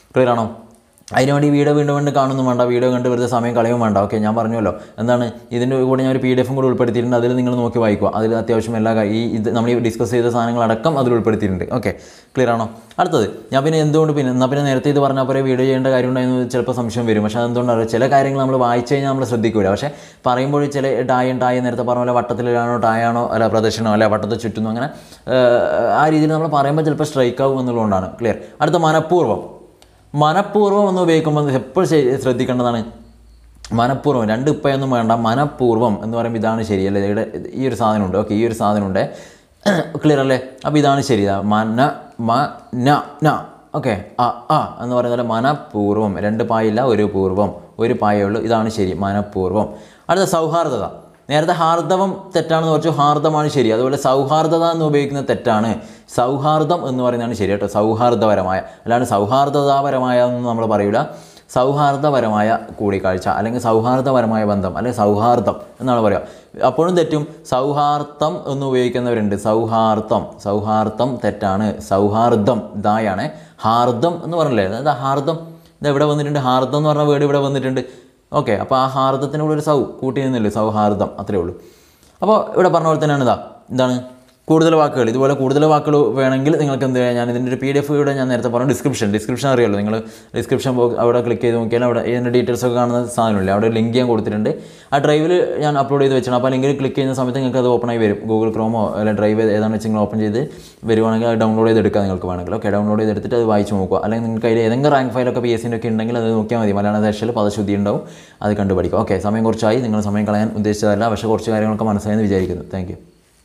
ക്ലിയർ ആണോ അതിന് വേണ്ടി വീഡിയോ വീണ്ടും വീണ്ടും കാണുന്നു വേണ്ട വീഡിയോ കണ്ട് വെറുതെ സമയം കളയും വേണ്ട ഓക്കെ ഞാൻ പറഞ്ഞല്ലോ എന്താണ് ഇതിൻ്റെ കൂടെ ഞാൻ ഒരു പി ഡി എഫും കൂടി ഉൾപ്പെടുത്തിയിട്ടുണ്ട് അതിൽ നിങ്ങൾ നോക്കി വായിക്കുക അതിൽ അത്യാവശ്യം എല്ലാ കാ- ഈ ഇത് നമ്മൾ ഈ ഡിസ്കസ് ചെയ്ത സാധനങ്ങളടക്കം അതിൽ ഉൾപ്പെടുത്തിയിട്ടുണ്ട് ഓക്കെ ക്ലിയർ ആണോ അടുത്തത് ഞാൻ പിന്നെ എന്തുകൊണ്ട് പിന്നെ എന്നാൽ പിന്നെ നേരത്തെ ഇത് പറഞ്ഞാൽ പോലെ വീഡിയോ ചെയ്യേണ്ട കാര്യം ഉണ്ടായിരുന്നു ചിലപ്പോൾ സംശയം വരും പക്ഷേ അതെന്തുകൊണ്ടാണ് ചില കാര്യങ്ങൾ നമ്മൾ വായിച്ചു കഴിഞ്ഞാൽ നമ്മൾ ശ്രദ്ധിക്കില്ല പക്ഷേ പറയുമ്പോൾ ചില ടായും ടായും നേരത്തെ പറഞ്ഞ പോലെ വട്ടത്തിലാണോ ടായാണോ അല്ല പ്രദക്ഷിണോ അല്ല വട്ടത്തിൽ ചുറ്റുന്നു അങ്ങനെ ഏഹ്, ആ രീതിയിൽ നമ്മൾ പറയുമ്പോൾ ചിലപ്പോൾ സ്ട്രൈക്ക് ആവും എന്നുള്ളതുകൊണ്ടാണ് ക്ലിയർ അടുത്ത മനഃപൂർവ്വം മനഃപൂർവ്വം എന്ന് ഉപയോഗിക്കുമ്പോൾ എപ്പോഴും ശ്രദ്ധിക്കേണ്ടതാണ് മനഃപൂർവ്വം രണ്ട് ഇപ്പയൊന്നും വേണ്ട മനഃപൂർവ്വം എന്ന് പറയുമ്പോൾ ഇതാണ് ശരി അല്ലേ ഇവിടെ ഈ ഒരു സാധനമുണ്ട് ഓക്കെ ഈ ഒരു സാധനമുണ്ട് ക്ലിയർ അല്ലേ അപ്പോൾ ഇതാണ് ശരി ഇതാ മന മ ന ന ഓക്കെ ആ ആ എന്ന് പറയുന്ന പോലെ മനഃപൂർവ്വം രണ്ട് പായില്ല ഒരു പൂർവ്വം ഒരു പായേ ഉള്ളൂ ഇതാണ് ശരി മനഃപൂർവ്വം അടുത്ത സൗഹാർദ്ദത നേരത്തെ ഹാർദവം തെറ്റാണെന്ന് പറഞ്ഞു ഹാർദമാണ് ശരി അതുപോലെ സൗഹാർദ്ദത എന്ന് ഉപയോഗിക്കുന്നത് തെറ്റാണ് സൗഹാർദ്ദം എന്ന് പറയുന്നതാണ് ശരി കേട്ടോ സൗഹാർദ്ദപരമായ അല്ലാണ്ട് സൗഹാർദ്ദതാപരമായ ഒന്നും നമ്മൾ പറയൂല സൗഹാർദ്ദപരമായ കൂടിക്കാഴ്ച അല്ലെങ്കിൽ സൗഹാർദ്ദപരമായ ബന്ധം അല്ലെങ്കിൽ സൗഹാർദ്ദം എന്നാണ് പറയുക അപ്പോഴും തെറ്റും സൗഹാർദ്ദം എന്ന് ഉപയോഗിക്കുന്നവരുണ്ട് സൗഹാർദ്ദം സൗഹാർദ്ദം തെറ്റാണ് സൗഹാർദ്ദം ഇതായാണ് ഹാർദം എന്ന് പറഞ്ഞില്ലേ അതായത് ഹാർദം ഇത് എവിടെ വന്നിട്ടുണ്ട് ഹാർദം എന്ന് പറഞ്ഞ വേർഡ് ഇവിടെ വന്നിട്ടുണ്ട് ഓക്കെ അപ്പോൾ ആ ഹാർദത്തിന് കൂടെ ഒരു സൗ കൂട്ടി നിന്നില്ലേ സൗഹാർദ്ദം അത്രേ ഉള്ളൂ അപ്പോൾ ഇവിടെ പറഞ്ഞ പോലെ തന്നെയാണ് ഇതാ എന്താണ് കൂടുതൽ വാക്കുകൾ ഇതുപോലെ കൂടുതൽ വാക്കുകൾ വേണമെങ്കിൽ നിങ്ങൾക്ക് എന്ത് ചെയ്യാം ഞാൻ ഇതിൻ്റെ ഒരു പി ഡി എഫ് ഇവിടെ ഞാൻ നേരത്തെ പറഞ്ഞു ഡിസ്ക്രിപ്ഷൻ ഡിസ്ക്രിപ്ഷൻ അറിയാമല്ലോ നിങ്ങൾ ഡിസ്ക്രിപ്ഷൻ ബോക്സ് അവിടെ ക്ലിക്ക് ചെയ്ത് നോക്കിയാൽ അവിടെ ഇതിൻ്റെ ഡീറ്റെയിൽസ് ഒക്കെ കാണുന്ന സാധനമില്ലേ അവിടെ ലിങ്ക് ഞാൻ കൊടുത്തിട്ടുണ്ട് ആ ഡ്രൈവിൽ ഞാൻ അപ്ലോഡ് ചെയ്ത് വെച്ചാണ് അപ്പോൾ ലിങ്കിൽ ക്ലിക്ക് ചെയ്യുന്ന സമയത്ത് നിങ്ങൾക്ക് അത് ഓപ്പൺ ആയി വരും ഗൂഗിൾ ക്രോമോ അല്ലെങ്കിൽ ഡ്രൈവ് ഏതാണെന്ന് വെച്ച് നിങ്ങൾ ഓപ്പൺ ചെയ്ത് വരുവാണെങ്കിൽ അത് ഡൗൺലോഡ് ചെയ്തെടുക്കാം നിങ്ങൾക്ക് വേണമെങ്കിൽ ഓക്കെ ഡൗൺലോഡ് ചെയ്തെടുത്തിട്ട് അത് വായിച്ച് നോക്കുക അല്ലെങ്കിൽ നിങ്ങൾക്ക് അതിൽ ഏതെങ്കിലും റാങ്ക് ഫയലൊക്കെ പി എസ് സിൻ്റെ ഒക്കെ ഉണ്ടെങ്കിൽ അത് നോക്കിയാൽ മതി മലയാള ഭാഷയിൽ പദശുദ്ധി ഉണ്ടാവും അത് കണ്ടുപഠിക്കും ഓക്കെ സമയം കുറച്ചായി നിങ്ങൾ സമയം കളയാൻ ഉദ്ദേശിച്ചതല്ല പക്ഷേ കുറച്ച് കാര്യങ്ങളൊക്കെ മനസ്സിലായെന്ന് വിചാരിക്കുന്നു താങ്ക് യു